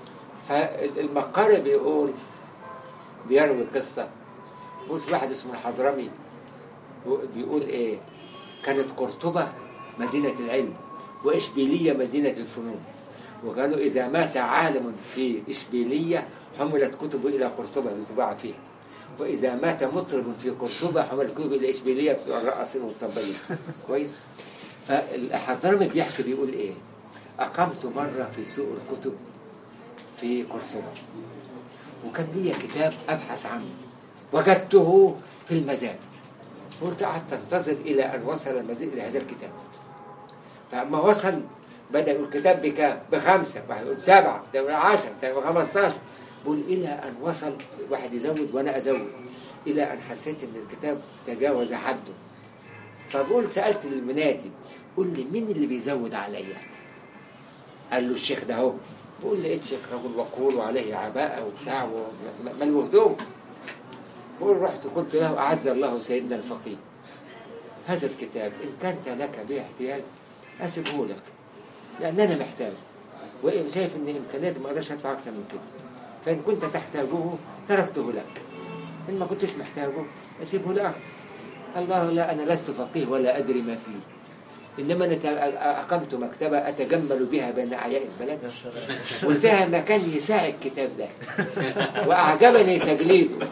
فالمقاري بيقول بيروي القصة بيقول في واحد اسمه الحضرمي بيقول ايه كانت قرطبة مدينة العلم وإشبيلية مدينة الفنون وقالوا إذا مات عالم في إشبيلية حملت كتبه إلى قرطبة لتباع فيها وإذا مات مطرب في قرطبة حملت كتبه إلى إشبيلية بتوع الرقاصين والطبالين كويس فالحضرمي بيحكي بيقول إيه أقمت مرة في سوق الكتب في قرطبة وكان لي كتاب أبحث عنه وجدته في المزاد قلت قعدت انتظر إلى أن وصل المزيد إلى هذا الكتاب فلما وصل بدأ يقول الكتاب بكام؟ بخمسة واحد يقول سبعة ده يقول عشرة ده يقول خمستاشر بقول إلى أن وصل واحد يزود وأنا أزود إلى أن حسيت إن الكتاب تجاوز حده فبقول سألت المنادي قول لي مين اللي بيزود عليا؟ قال له الشيخ ده اهو بقول لقيت شيخ رجل وقور وعليه عباءة وبتاع وملو هدوم بقول رحت قلت له أعز الله سيدنا الفقيه هذا الكتاب إن كانت لك به احتياج أسيبه لك لأن أنا محتاج وإن شايف إن إمكانياتي ما أقدرش أدفع أكتر من كده فإن كنت تحتاجه تركته لك إن ما كنتش محتاجه أسيبه لأخر الله لا أنا لست فقيه ولا أدري ما فيه إنما أنا ت- أقمت مكتبة أتجمل بها بين أعياء البلد يا سلام وفيها مكان يساع الكتاب ده وأعجبني تجليده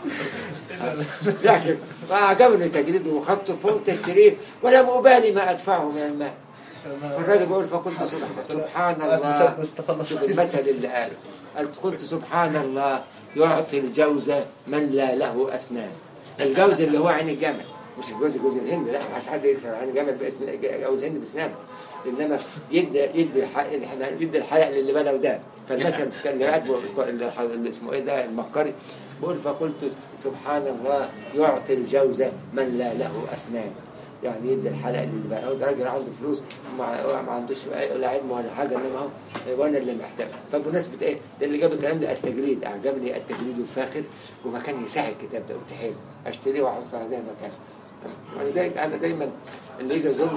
لكن وأعجبني تجليده وخطه فوق تشريف ولم أبالي ما أدفعه من المال الراجل بيقول فقلت سبحان, سبحان الله شوف المثل اللي قال قلت قلت سبحان الله يعطي الجوز من لا له أسنان الجوز اللي هو عين الجمل مش الجوز جوز الهند لا مش حد يكسر عين الجمل بأسن- جوز الهند بسنانه انما يدي يدي الح- احنا يدي الحلق للي بنوا ده فالمثل كان اللي كاتبه اللي اللي اسمه ايه ده المقري بقول فقلت سبحان الله يعطي الجوز من لا له اسنان يعني يدي الحلق للي بقى هو ده راجل عنده فلوس ما, ما عندوش لا علم ولا حاجه انما هو وانا اللي محتاج فبمناسبه ايه ده اللي جاب الكلام ده التجريد اعجبني التجريد الفاخر ومكان يساعد الكتاب ده قلت حلو اشتريه واحطه هذا المكان انا زي انا دايما اللي يجي يزورني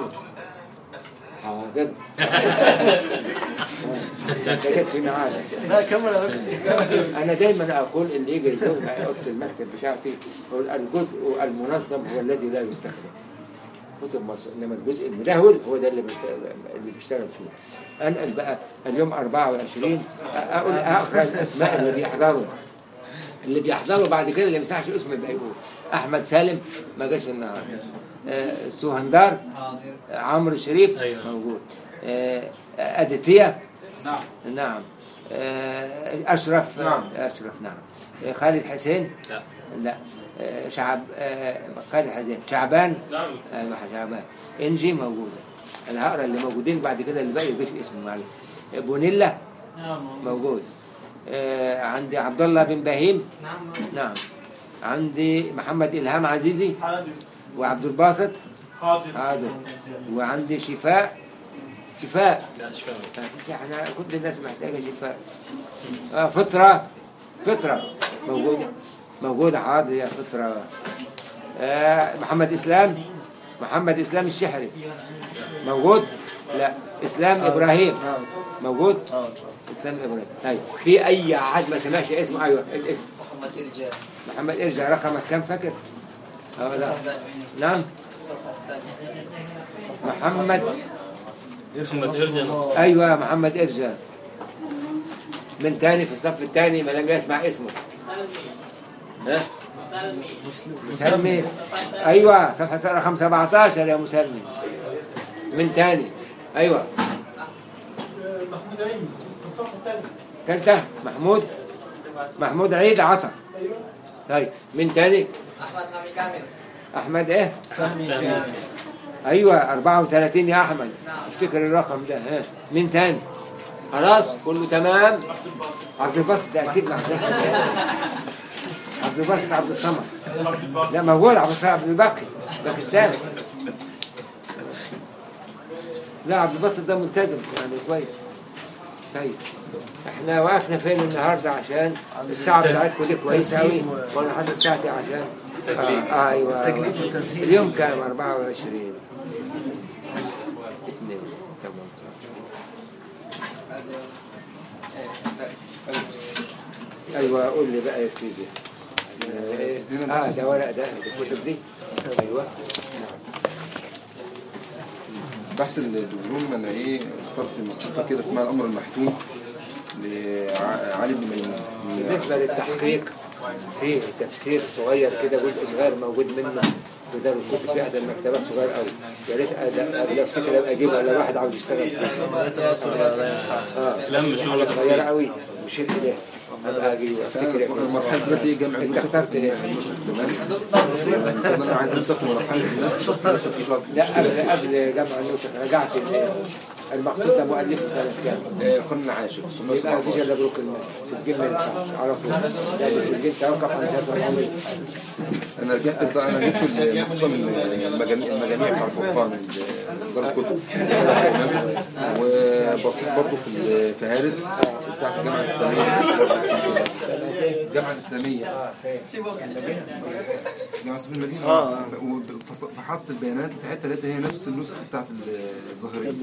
حاضر ده جت في معانا لا كمل يا دكتور انا دايما اقول اللي يجي يزورنا اوضه المكتب بتاعتي يقول الجزء المنظم هو الذي لا يستخدم كتب مصر انما الجزء المدهول هو ده اللي بيشتغل اللي بيشتغل فيه انقل بقى اليوم 24 اقول اقرا الاسماء اللي بيحضروا اللي بيحضروا بعد كده اللي ما يمسحش اسمه يبقى يقول احمد سالم ما جاش النهارده آه، سوهندار عمرو شريف أيوة. موجود آه، اديتيا نعم نعم آه، اشرف نعم. اشرف نعم آه، خالد حسين لا لا آه، شعب آه، خالد حسين شعبان نعم ايوه شعبان انجي موجوده انا هقرا اللي موجودين بعد كده اللي باقي يضيف اسمه معلش بونيلا موجود آه، عندي عبد الله بن بهيم نعم نعم عندي محمد الهام عزيزي حاضر وعبد الباسط حاضر حاضر وعندي شفاء شفاء لا مش فاهم احنا كل الناس محتاجه شفاء آه فطره فطره موجوده موجوده حاضر يا فطره آه محمد اسلام محمد اسلام الشحري موجود لا اسلام ابراهيم نعم موجود اه ان شاء الله اسلام ابراهيم طيب في اي احد ما سمعش اسمه ايوه الاسم محمد إرجاء محمد ارجع رقمك كم فاكر اه لا نعم محمد محمد ارجع نصر ايوه محمد ارجع من تاني في الصف الثاني ما لم يسمع اسمه ها مسلمي ايوه صفحه رقم 17 يا مسلمي من تاني ايوه محمود عيني في الصف الثاني ثالثه محمود محمود عيد عطا طيب من تاني أحمد نعمي كامل احمد ايه فاهم ايوه 34 يا احمد نعم. افتكر الرقم ده ها مين تاني خلاص كله تمام عبد الباسط ده اكيد مع عبد الباسط عبد الصمد لا موجود عبد الصمد عبد الباقي باكستان لا عبد الباسط ده ملتزم يعني كويس طيب احنا وقفنا فين النهارده عشان الساعه بتاعتكم دي كويسه قوي وانا حاطط ساعتي عشان تجليد. آه آه ايوه تجليد وتسهيل. اليوم كام 24 2 ايوه قول لي بقى يا سيدي اه آه، ده ورق ده الكتب دي ايوه نعم بحث الدبلوم انا ايه اخترت مقطوطه كده اسمها الامر المحتوم لعلي بن ميمون بالنسبه للتحقيق في تفسير صغير كده جزء صغير موجود منه في دار الكتب في احدى المكتبات صغير قوي يا ريت أ- لو افتكر ابقى اجيبه ولا واحد عاوز يشتغل فيه اه اسلام حاجه شغل صغيره تفسير قوي مش كده ابقى اجيبه افتكر فانا المرحله دلوقتي جمع انت النسخ اخترت ايه؟ النسخ كمان انا عايز انتقل مرحله النسخ بس لسه في شويه لا قبل قبل جمع النسخ رجعت ال- المخطوط ده مؤلفه سنه كام؟ آه، القرن العاشر يبقى مفيش 917 الا بروك المال سجل من على طول يعني سجل توقف عن ذات العمري انا رجعت بقى انا جبت المقطوطه من المجاميع المجاميع بتاع الفرقان دار الكتب تمام وبصيت برضه في الفهارس بتاعت الجامعه الاسلاميه الجامعه الاسلاميه جامعه اسمها المدينه آه. وفحصت البيانات بتاعتها لقيتها هي نفس النسخه بتاعت الظاهريه